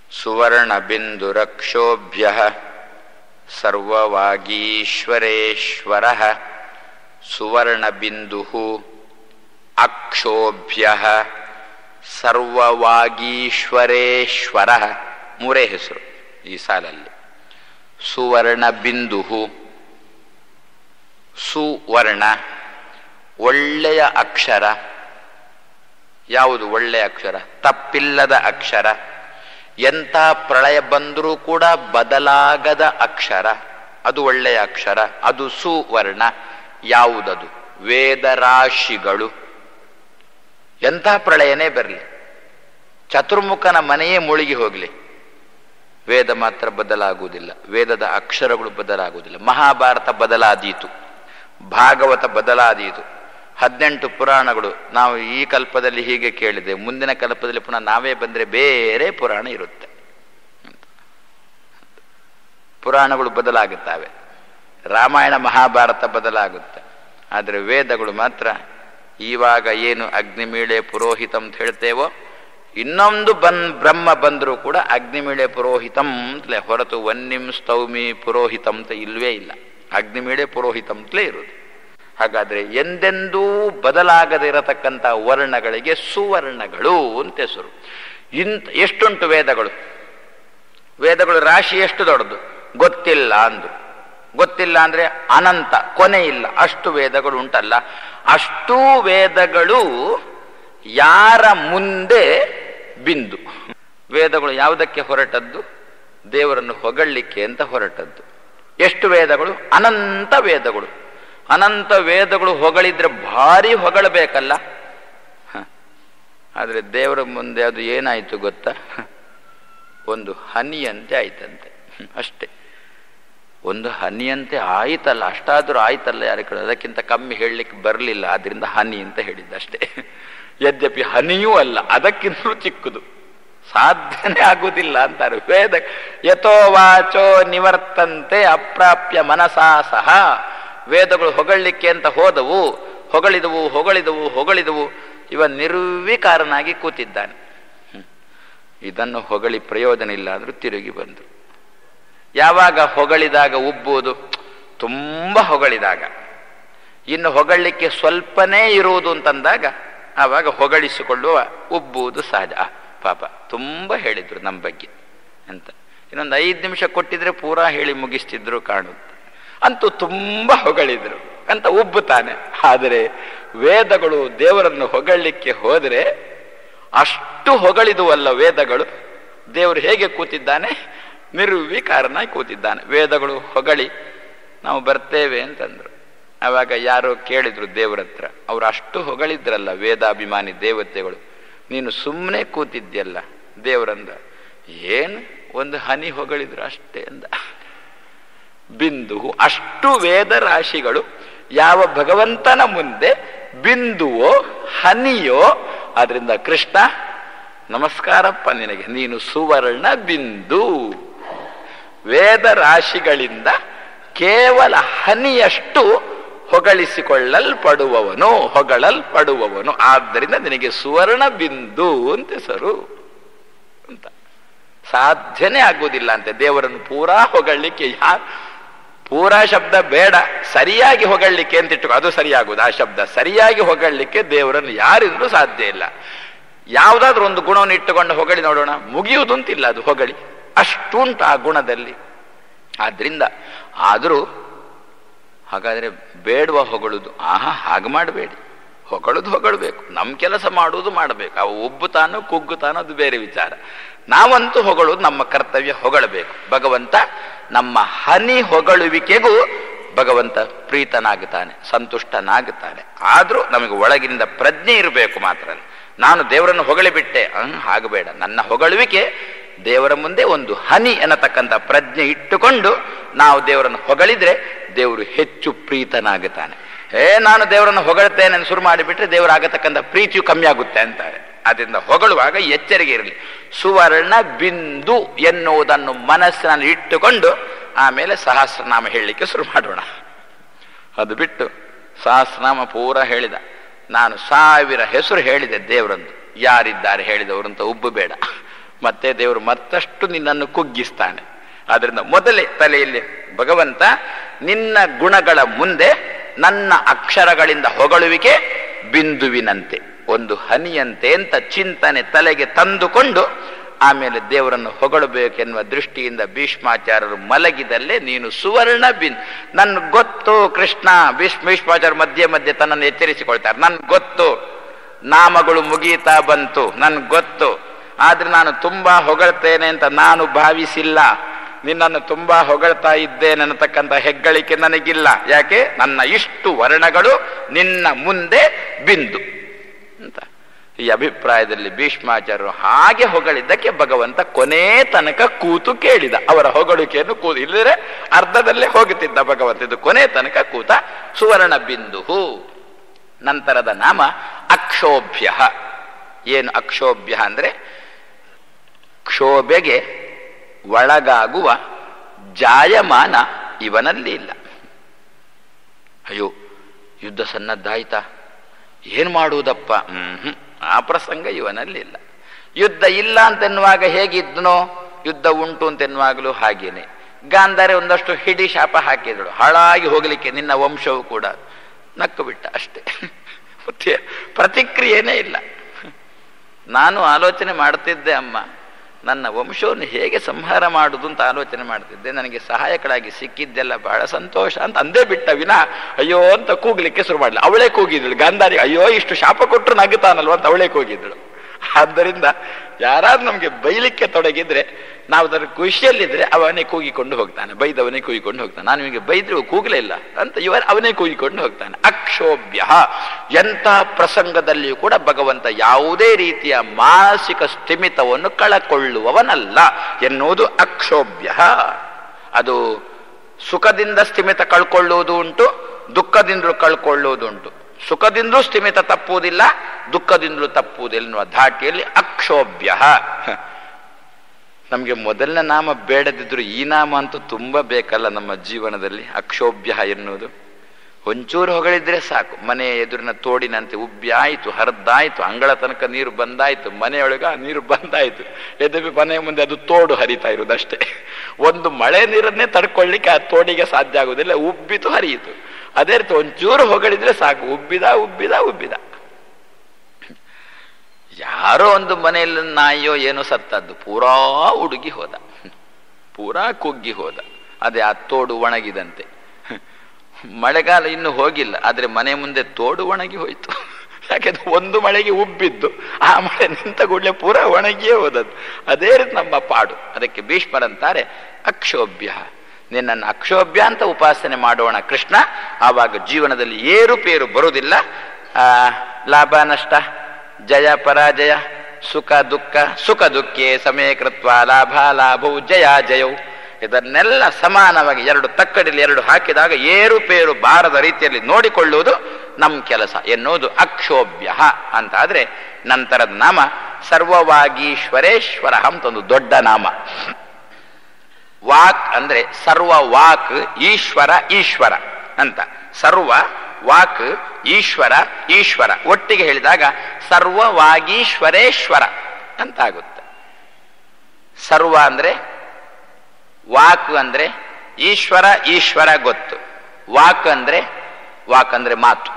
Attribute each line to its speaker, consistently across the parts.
Speaker 1: सुवर्णबिन्दुरक्षोभ्यः सर्ववागीश्वरेश्वरः सुवर्णबिन्दुः ಅಕ್ಷೋಭ್ಯಃ ಸರ್ವವಾಗೀಶ್ವರೇಶ್ವರ ಮೂರೇ ಹೆಸರು ಈ ಸಾಲಲ್ಲಿ ಸುವರ್ಣ ಬಿಂದು ಸುವರ್ಣ ಒಳ್ಳೆಯ ಅಕ್ಷರ ಯಾವುದು ಒಳ್ಳೆಯ ಅಕ್ಷರ ತಪ್ಪಿಲ್ಲದ ಅಕ್ಷರ ಎಂಥ ಪ್ರಳಯ ಬಂದರೂ ಕೂಡ ಬದಲಾಗದ ಅಕ್ಷರ ಅದು ಒಳ್ಳೆಯ ಅಕ್ಷರ ಅದು ಸುವರ್ಣ ಯಾವುದದು ವೇದರಾಶಿಗಳು ಎಂಥ ಪ್ರಳಯನೇ ಬರಲಿ ಚತುರ್ಮುಖನ ಮನೆಯೇ ಮುಳುಗಿ ಹೋಗಲಿ ವೇದ ಮಾತ್ರ ಬದಲಾಗುವುದಿಲ್ಲ ವೇದದ ಅಕ್ಷರಗಳು ಬದಲಾಗುವುದಿಲ್ಲ ಮಹಾಭಾರತ ಬದಲಾದೀತು ಭಾಗವತ ಬದಲಾದೀತು ಹದಿನೆಂಟು ಪುರಾಣಗಳು ನಾವು ಈ ಕಲ್ಪದಲ್ಲಿ ಹೀಗೆ ಕೇಳಿದೆ ಮುಂದಿನ ಕಲ್ಪದಲ್ಲಿ ಪುನಃ ನಾವೇ ಬಂದರೆ ಬೇರೆ ಪುರಾಣ ಇರುತ್ತೆ ಪುರಾಣಗಳು ಬದಲಾಗುತ್ತವೆ ರಾಮಾಯಣ ಮಹಾಭಾರತ ಬದಲಾಗುತ್ತೆ ಆದರೆ ವೇದಗಳು ಮಾತ್ರ ಇವಾಗ ಏನು ಅಗ್ನಿಮೀಳೆ ಪುರೋಹಿತ ಅಂತ ಹೇಳ್ತೇವೋ ಇನ್ನೊಂದು ಬನ್ ಬ್ರಹ್ಮ ಬಂದರೂ ಕೂಡ ಅಗ್ನಿಮೀಳೆ ಪುರೋಹಿತಂ ಅಂತಲೇ ಹೊರತು ವನ್ನಿಂ ಸ್ತೌಮಿ ಪುರೋಹಿತಂ ಅಂತ ಇಲ್ವೇ ಇಲ್ಲ ಅಗ್ನಿಮೀಳೆ ಪುರೋಹಿತಂ ಅಂತಲೇ ಇರುವುದು ಹಾಗಾದ್ರೆ ಎಂದೆಂದೂ ಬದಲಾಗದೇ ಇರತಕ್ಕಂಥ ವರ್ಣಗಳಿಗೆ ಸುವರ್ಣಗಳು ಅಂತ ಹೆಸರು ಇಂತ ಎಷ್ಟುಂಟು ವೇದಗಳು ವೇದಗಳು ರಾಶಿ ಎಷ್ಟು ದೊಡ್ಡದು ಗೊತ್ತಿಲ್ಲ ಅಂದ್ರು ಗೊತ್ತಿಲ್ಲ ಅಂದ್ರೆ ಅನಂತ ಕೊನೆ ಇಲ್ಲ ಅಷ್ಟು ವೇದಗಳು ಉಂಟಲ್ಲ ಅಷ್ಟೂ ವೇದಗಳು ಯಾರ ಮುಂದೆ ಬಿಂದು ವೇದಗಳು ಯಾವುದಕ್ಕೆ ಹೊರಟದ್ದು ದೇವರನ್ನು ಹೊಗಳಲಿಕ್ಕೆ ಅಂತ ಹೊರಟದ್ದು ಎಷ್ಟು ವೇದಗಳು ಅನಂತ ವೇದಗಳು ಅನಂತ ವೇದಗಳು ಹೊಗಳಿದ್ರೆ ಭಾರಿ ಹೊಗಳಬೇಕಲ್ಲ ಆದರೆ ದೇವರ ಮುಂದೆ ಅದು ಏನಾಯಿತು ಗೊತ್ತಾ ಒಂದು ಹನಿಯಂತೆ ಆಯ್ತಂತೆ ಅಷ್ಟೇ ಒಂದು ಹನಿಯಂತೆ ಆಯ್ತಲ್ಲ ಅಷ್ಟಾದರೂ ಆಯ್ತಲ್ಲ ಯಾರ ಕಡೆ ಅದಕ್ಕಿಂತ ಕಮ್ಮಿ ಹೇಳಲಿಕ್ಕೆ ಬರಲಿಲ್ಲ ಆದ್ರಿಂದ ಹನಿ ಅಂತ ಹೇಳಿದ್ದ ಅಷ್ಟೇ ಯದ್ಯಪಿ ಹನಿಯೂ ಅಲ್ಲ ಅದಕ್ಕಿಂತಲೂ ಚಿಕ್ಕದು ಸಾಧ್ಯನೇ ಆಗುವುದಿಲ್ಲ ಅಂತಾರೆ ವೇದ ಯಥೋ ವಾಚೋ ನಿವರ್ತಂತೆ ಅಪ್ರಾಪ್ಯ ಮನಸಾ ಸಹ ವೇದಗಳು ಹೊಗಳಲಿಕ್ಕೆ ಅಂತ ಹೋದವು ಹೊಗಳಿದವು ಹೊಗಳಿದವು ಹೊಗಳಿದವು ಇವ ನಿರ್ವಿಕಾರನಾಗಿ ಕೂತಿದ್ದಾನೆ ಇದನ್ನು ಹೊಗಳಿ ಪ್ರಯೋಜನ ಇಲ್ಲ ಅಂದ್ರೂ ತಿರುಗಿ ಬಂದರು ಯಾವಾಗ ಹೊಗಳಿದಾಗ ಉಬ್ಬುವುದು ತುಂಬ ಹೊಗಳಿದಾಗ ಇನ್ನು ಹೊಗಳಲಿಕ್ಕೆ ಸ್ವಲ್ಪನೇ ಇರುವುದು ಅಂತಂದಾಗ ಆವಾಗ ಹೊಗಳಿಸಿಕೊಳ್ಳುವ ಉಬ್ಬುವುದು ಸಹಜ ಪಾಪ ತುಂಬ ಹೇಳಿದ್ರು ನಮ್ಮ ಬಗ್ಗೆ ಅಂತ ಇನ್ನೊಂದು ಐದು ನಿಮಿಷ ಕೊಟ್ಟಿದ್ರೆ ಪೂರಾ ಹೇಳಿ ಮುಗಿಸ್ತಿದ್ರು ಕಾಣುತ್ತೆ ಅಂತೂ ತುಂಬ ಹೊಗಳಿದ್ರು ಅಂತ ಉಬ್ಬುತ್ತಾನೆ ಆದರೆ ವೇದಗಳು ದೇವರನ್ನು ಹೊಗಳಲಿಕ್ಕೆ ಹೋದರೆ ಅಷ್ಟು ಹೊಗಳಿದುವಲ್ಲ ವೇದಗಳು ದೇವರು ಹೇಗೆ ಕೂತಿದ್ದಾನೆ ನಿರ್ವಿಕಾರನಾಗಿ ಕೂತಿದ್ದಾನೆ ವೇದಗಳು ಹೊಗಳಿ ನಾವು ಬರ್ತೇವೆ ಅಂತಂದ್ರು ಆವಾಗ ಯಾರೋ ಕೇಳಿದ್ರು ದೇವರ ಹತ್ರ ಅವ್ರು ಅಷ್ಟು ಹೊಗಳಿದ್ರಲ್ಲ ವೇದಾಭಿಮಾನಿ ದೇವತೆಗಳು ನೀನು ಸುಮ್ಮನೆ ಕೂತಿದ್ಯಲ್ಲ ದೇವರಂದ ಏನು ಒಂದು ಹನಿ ಹೊಗಳಿದ್ರು ಅಷ್ಟೇ ಅಂದ ಬಿಂದು ಅಷ್ಟು ವೇದ ರಾಶಿಗಳು ಯಾವ ಭಗವಂತನ ಮುಂದೆ ಬಿಂದುವೋ ಹನಿಯೋ ಆದ್ರಿಂದ ಕೃಷ್ಣ ನಮಸ್ಕಾರಪ್ಪ ನಿನಗೆ ನೀನು ಸುವರ್ಣ ಬಿಂದು ವೇದ ರಾಶಿಗಳಿಂದ ಕೇವಲ ಹನಿಯಷ್ಟು ಹೊಗಳಿಸಿಕೊಳ್ಳಲ್ಪಡುವವನು ಹೊಗಳಲ್ಪಡುವವನು ಆದ್ದರಿಂದ ನಿನಗೆ ಸುವರ್ಣ ಬಿಂದು ಅಂತ ಹೆಸರು ಅಂತ ಸಾಧ್ಯನೇ ಆಗುವುದಿಲ್ಲ ಅಂತೆ ದೇವರನ್ನು ಪೂರಾ ಹೊಗಳಲಿಕ್ಕೆ ಯಾ ಪೂರಾ ಶಬ್ದ ಬೇಡ ಸರಿಯಾಗಿ ಹೊಗಳಲಿಕ್ಕೆ ಅಂತ ಇಟ್ಟು ಅದು ಸರಿಯಾಗುವುದು ಆ ಶಬ್ದ ಸರಿಯಾಗಿ ಹೊಗಳಲಿಕ್ಕೆ ದೇವರನ್ನು ಯಾರಿಂದಲೂ ಸಾಧ್ಯ ಇಲ್ಲ ಯಾವುದಾದ್ರೂ ಒಂದು ಗುಣವನ್ನು ಇಟ್ಟುಕೊಂಡು ಹೊಗಳಿ ನೋಡೋಣ ಮುಗಿಯುವುದಂತಿಲ್ಲ ಅದು ಹೊಗಳಿ ಅಷ್ಟುಂಟು ಆ ಗುಣದಲ್ಲಿ ಆದ್ರಿಂದ ಆದರೂ ಹಾಗಾದರೆ ಬೇಡುವ ಹೊಗಳುದು ಆಹಾ ಹಾಗೆ ಮಾಡಬೇಡಿ ಹೊಗಳುದು ಹೊಗಳಬೇಕು ನಮ್ಮ ಕೆಲಸ ಮಾಡುವುದು ಮಾಡಬೇಕು ಅವು ಉಬ್ಬುತ್ತಾನೋ ಕುಗ್ಗುತ್ತಾನೋ ಅದು ಬೇರೆ ವಿಚಾರ ನಾವಂತೂ ಹೊಗಳುವುದು ನಮ್ಮ ಕರ್ತವ್ಯ ಹೊಗಳಬೇಕು ಭಗವಂತ ನಮ್ಮ ಹನಿ ಹೊಗಳುವಿಕೆಗೂ ಭಗವಂತ ಪ್ರೀತನಾಗುತ್ತಾನೆ ಸಂತುಷ್ಟನಾಗುತ್ತಾನೆ ಆದರೂ ನಮಗೆ ಒಳಗಿನಿಂದ ಪ್ರಜ್ಞೆ ಇರಬೇಕು ಮಾತ್ರ ನಾನು ದೇವರನ್ನು ಹೊಗಳಿಬಿಟ್ಟೆ ಆಗಬೇಡ ನನ್ನ ಹೊಗಳುವಿಕೆ ದೇವರ ಮುಂದೆ ಒಂದು ಹನಿ ಅನ್ನತಕ್ಕಂಥ ಪ್ರಜ್ಞೆ ಇಟ್ಟುಕೊಂಡು ನಾವು ದೇವರನ್ನು ಹೊಗಳಿದ್ರೆ ದೇವರು ಹೆಚ್ಚು ಪ್ರೀತನಾಗುತ್ತಾನೆ ಏ ನಾನು ದೇವರನ್ನು ಹೊಗಳ್ತೇನೆ ಶುರು ಮಾಡಿಬಿಟ್ರೆ ದೇವರಾಗತಕ್ಕಂಥ ಪ್ರೀತಿಯು ಕಮ್ಮಿ ಆಗುತ್ತೆ ಅಂತಾರೆ ಅದರಿಂದ ಹೊಗಳುವಾಗ ಎಚ್ಚರಿಕೆ ಇರಲಿ ಸುವರ್ಣ ಬಿಂದು ಎನ್ನುವುದನ್ನು ಮನಸ್ಸಿನಲ್ಲಿ ಇಟ್ಟುಕೊಂಡು ಆಮೇಲೆ ಸಹಸ್ರನಾಮ ಹೇಳಲಿಕ್ಕೆ ಶುರು ಮಾಡೋಣ ಅದು ಬಿಟ್ಟು ಸಹಸ್ರನಾಮ ಪೂರ ಹೇಳಿದ ನಾನು ಸಾವಿರ ಹೆಸರು ಹೇಳಿದೆ ದೇವರಂದು ಯಾರಿದ್ದಾರೆ ಹೇಳಿದವರು ಅಂತ ಉಬ್ಬು ಬೇಡ ಮತ್ತೆ ದೇವರು ಮತ್ತಷ್ಟು ನಿನ್ನನ್ನು ಕುಗ್ಗಿಸ್ತಾನೆ ಆದ್ರಿಂದ ಮೊದಲೇ ತಲೆಯಲ್ಲಿ ಭಗವಂತ ನಿನ್ನ ಗುಣಗಳ ಮುಂದೆ ನನ್ನ ಅಕ್ಷರಗಳಿಂದ ಹೊಗಳುವಿಕೆ ಬಿಂದುವಿನಂತೆ ಒಂದು ಹನಿಯಂತೆ ಅಂತ ಚಿಂತನೆ ತಲೆಗೆ ತಂದುಕೊಂಡು ಆಮೇಲೆ ದೇವರನ್ನು ಹೊಗಳಬೇಕೆನ್ನುವ ದೃಷ್ಟಿಯಿಂದ ಭೀಷ್ಮಾಚಾರ್ಯರು ಮಲಗಿದಲ್ಲೇ ನೀನು ಸುವರ್ಣ ಬಿನ್ ನನ್ ಗೊತ್ತು ಕೃಷ್ಣ ಭೀಷ್ಮ ಭೀಷ್ಮಾಚಾರ್ಯ ಮಧ್ಯೆ ಮಧ್ಯೆ ತನ್ನನ್ನು ಎಚ್ಚರಿಸಿಕೊಳ್ತಾರೆ ನನ್ ಗೊತ್ತು ನಾಮಗಳು ಮುಗೀತಾ ಬಂತು ನನ್ ಗೊತ್ತು ಆದ್ರೆ ನಾನು ತುಂಬಾ ಹೊಗಳ್ತೇನೆ ಅಂತ ನಾನು ಭಾವಿಸಿಲ್ಲ ನಿನ್ನನ್ನು ತುಂಬಾ ಹೊಗಳ್ತಾ ಇದ್ದೇನೆ ಅನ್ನತಕ್ಕಂಥ ಹೆಗ್ಗಳಿಕೆ ನನಗಿಲ್ಲ ಯಾಕೆ ನನ್ನ ಇಷ್ಟು ವರ್ಣಗಳು ನಿನ್ನ ಮುಂದೆ ಬಿಂದು ಅಂತ ಈ ಅಭಿಪ್ರಾಯದಲ್ಲಿ ಭೀಷ್ಮಾಚಾರ್ಯರು ಹಾಗೆ ಹೊಗಳಿದ್ದಕ್ಕೆ ಭಗವಂತ ಕೊನೆ ತನಕ ಕೂತು ಕೇಳಿದ ಅವರ ಹೊಗಳಿಕೆಯನ್ನು ಕೂತು ಇಲ್ಲದ್ರೆ ಅರ್ಧದಲ್ಲೇ ಹೋಗುತ್ತಿದ್ದ ಭಗವಂತ ಇದು ಕೊನೆ ತನಕ ಕೂತ ಸುವರ್ಣ ಬಿಂದು ನಂತರದ ನಾಮ ಅಕ್ಷೋಭ್ಯ ಏನು ಅಕ್ಷೋಭ್ಯ ಅಂದ್ರೆ ಕ್ಷೋಭೆಗೆ ಒಳಗಾಗುವ ಜಾಯಮಾನ ಇವನಲ್ಲಿ ಇಲ್ಲ ಅಯ್ಯೋ ಯುದ್ಧ ಸನ್ನದ್ಧಾಯ್ತಾ ಏನ್ ಮಾಡುವುದಪ್ಪ ಹ್ಮ್ ಆ ಪ್ರಸಂಗ ಇವನಲ್ಲಿ ಇಲ್ಲ ಯುದ್ಧ ಇಲ್ಲ ಅಂತೆನ್ನುವಾಗ ಹೇಗಿದ್ನೋ ಯುದ್ಧ ಉಂಟು ಅಂತೆನ್ನುವಾಗಲೂ ಹಾಗೇನೆ ಗಾಂಧಾರೆ ಒಂದಷ್ಟು ಹಿಡಿ ಶಾಪ ಹಾಕಿದಳು ಹಾಳಾಗಿ ಹೋಗಲಿಕ್ಕೆ ನಿನ್ನ ವಂಶವು ಕೂಡ ನಕ್ಕು ಬಿಟ್ಟ ಅಷ್ಟೇ ಮತ್ತೆ ಪ್ರತಿಕ್ರಿಯೆನೇ ಇಲ್ಲ ನಾನು ಆಲೋಚನೆ ಮಾಡ್ತಿದ್ದೆ ಅಮ್ಮ ನನ್ನ ವಂಶವನ್ನು ಹೇಗೆ ಸಂಹಾರ ಮಾಡುದು ಅಂತ ಆಲೋಚನೆ ಮಾಡ್ತಿದ್ದೆ ನನಗೆ ಸಹಾಯಕಳಾಗಿ ಸಿಕ್ಕಿದ್ದೆಲ್ಲ ಬಹಳ ಸಂತೋಷ ಅಂತ ಅಂದೇ ಬಿಟ್ಟ ವಿನ ಅಯ್ಯೋ ಅಂತ ಕೂಗ್ಲಿಕ್ಕೆ ಶುರು ಮಾಡಲಿ ಅವಳೇ ಕೂಗಿದಳು ಗಾಂಧಾರಿ ಅಯ್ಯೋ ಇಷ್ಟು ಶಾಪ ಕೊಟ್ಟರು ನಗುತ್ತಾನಲ್ವ ಅಂತ ಅವಳೇ ಕೂಗಿದಳು ಆದ್ದರಿಂದ ಯಾರಾದ್ರೂ ನಮಗೆ ಬೈಲಿಕ್ಕೆ ತೊಡಗಿದ್ರೆ ನಾವು ಅದರ ಖುಷಿಯಲ್ಲಿದ್ರೆ ಅವನೇ ಕೂಗಿಕೊಂಡು ಹೋಗ್ತಾನೆ ಬೈದವನೇ ಕೂಗಿಕೊಂಡು ಹೋಗ್ತಾನೆ ನಾನು ನಿಮಗೆ ಬೈದ್ರು ಕೂಗಲೇ ಇಲ್ಲ ಅಂತ ಇವರು ಅವನೇ ಕೂಗಿಕೊಂಡು ಹೋಗ್ತಾನೆ ಅಕ್ಷೋಭ್ಯ ಎಂಥ ಪ್ರಸಂಗದಲ್ಲಿಯೂ ಕೂಡ ಭಗವಂತ ಯಾವುದೇ ರೀತಿಯ ಮಾನಸಿಕ ಸ್ಥಿಮಿತವನ್ನು ಕಳಕೊಳ್ಳುವವನಲ್ಲ ಎನ್ನುವುದು ಅಕ್ಷೋಭ್ಯ ಅದು ಸುಖದಿಂದ ಸ್ಥಿಮಿತ ಕಳ್ಕೊಳ್ಳುವುದು ಉಂಟು ದುಃಖದಿಂದಲೂ ಕಳ್ಕೊಳ್ಳುವುದು ಉಂಟು ಸುಖದಿಂದಲೂ ಸ್ಥಿಮಿತ ತಪ್ಪುವುದಿಲ್ಲ ದುಃಖದಿಂದಲೂ ತಪ್ಪುವುದಿಲ್ಲ ಎನ್ನುವ ಧಾಟಿಯಲ್ಲಿ ಅಕ್ಷೋಭ್ಯ ನಮಗೆ ಮೊದಲನೇ ನಾಮ ಬೇಡದಿದ್ರು ಈ ನಾಮ ಅಂತೂ ತುಂಬಾ ಬೇಕಲ್ಲ ನಮ್ಮ ಜೀವನದಲ್ಲಿ ಅಕ್ಷೋಭ್ಯ ಎನ್ನುವುದು ಒಂಚೂರು ಹೊಗಳಿದ್ರೆ ಸಾಕು ಮನೆ ಎದುರಿನ ತೋಡಿನಂತೆ ಉಬ್ಬಿ ಆಯಿತು ಹರಿದಾಯ್ತು ಅಂಗಳ ತನಕ ನೀರು ಬಂದಾಯ್ತು ಮನೆಯೊಳಗ ನೀರು ಬಂದಾಯ್ತು ಎದುರು ಮನೆ ಮುಂದೆ ಅದು ತೋಡು ಹರಿತಾ ಇರುವುದಷ್ಟೇ ಒಂದು ಮಳೆ ನೀರನ್ನೇ ತಡ್ಕೊಳ್ಳಿಕ್ಕೆ ಆ ತೋಡಿಗೆ ಸಾಧ್ಯ ಆಗುದಿಲ್ಲ ಉಬ್ಬಿತು ಹರಿಯಿತು ಅದೇ ರೀತಿ ಒಂಚೂರು ಹೊಗಳಿದ್ರೆ ಸಾಕು ಉಬ್ಬಿದ ಉಬ್ಬಿದ ಉಬ್ಬಿದ ಯಾರೋ ಒಂದು ಮನೆಯಲ್ಲಿ ನಾಯಿಯೋ ಏನೋ ಸತ್ತದ್ದು ಪೂರಾ ಉಡುಗಿ ಹೋದ ಪೂರಾ ಕುಗ್ಗಿ ಹೋದ ಅದೇ ಆ ತೋಡು ಒಣಗಿದಂತೆ ಮಳೆಗಾಲ ಇನ್ನು ಹೋಗಿಲ್ಲ ಆದ್ರೆ ಮನೆ ಮುಂದೆ ತೋಡು ಒಣಗಿ ಹೋಯ್ತು ಯಾಕೆಂದ್ರೆ ಒಂದು ಮಳೆಗೆ ಉಬ್ಬಿದ್ದು ಆ ಮಳೆ ನಿಂತ ಕೂಡಲೇ ಪೂರ ಒಣಗಿಯೇ ಹೋದದ್ದು ಅದೇ ರೀತಿ ನಮ್ಮ ಪಾಡು ಅದಕ್ಕೆ ಭೀಷ್ಮರಂತಾರೆ ಅಕ್ಷೋಭ್ಯ ನಿನ್ನನ್ನು ಅಕ್ಷೋಭ್ಯ ಅಂತ ಉಪಾಸನೆ ಮಾಡೋಣ ಕೃಷ್ಣ ಆವಾಗ ಜೀವನದಲ್ಲಿ ಏರುಪೇರು ಬರುವುದಿಲ್ಲ ಆ ಲಾಭ ನಷ್ಟ ಜಯ ಪರಾಜಯ ಸುಖ ದುಃಖ ಸುಖ ದುಃಖೇ ಸಮಯ ಕೃತ್ವ ಲಾಭ ಲಾಭವು ಜಯ ಜಯವು ಇದನ್ನೆಲ್ಲ ಸಮಾನವಾಗಿ ಎರಡು ತಕ್ಕಡಿಲಿ ಎರಡು ಹಾಕಿದಾಗ ಏರುಪೇರು ಬಾರದ ರೀತಿಯಲ್ಲಿ ನೋಡಿಕೊಳ್ಳುವುದು ನಮ್ಮ ಕೆಲಸ ಎನ್ನುವುದು ಅಕ್ಷೋಭ್ಯ ಅಂತ ಆದ್ರೆ ನಂತರದ ನಾಮ ಸರ್ವವಾಗೀಶ್ವರೇಶ್ವರ ಅಂತ ಒಂದು ದೊಡ್ಡ ನಾಮ ವಾಕ್ ಅಂದ್ರೆ ಸರ್ವ ವಾಕ್ ಈಶ್ವರ ಈಶ್ವರ ಅಂತ ಸರ್ವ ವಾಕ್ ಈಶ್ವರ ಈಶ್ವರ ಒಟ್ಟಿಗೆ ಹೇಳಿದಾಗ ಸರ್ವವಾಗೀಶ್ವರೇಶ್ವರ ಅಂತ ಆಗುತ್ತೆ ಸರ್ವ ಅಂದ್ರೆ ವಾಕ್ ಅಂದ್ರೆ ಈಶ್ವರ ಈಶ್ವರ ಗೊತ್ತು ವಾಕ್ ಅಂದ್ರೆ ವಾಕ್ ಅಂದ್ರೆ ಮಾತು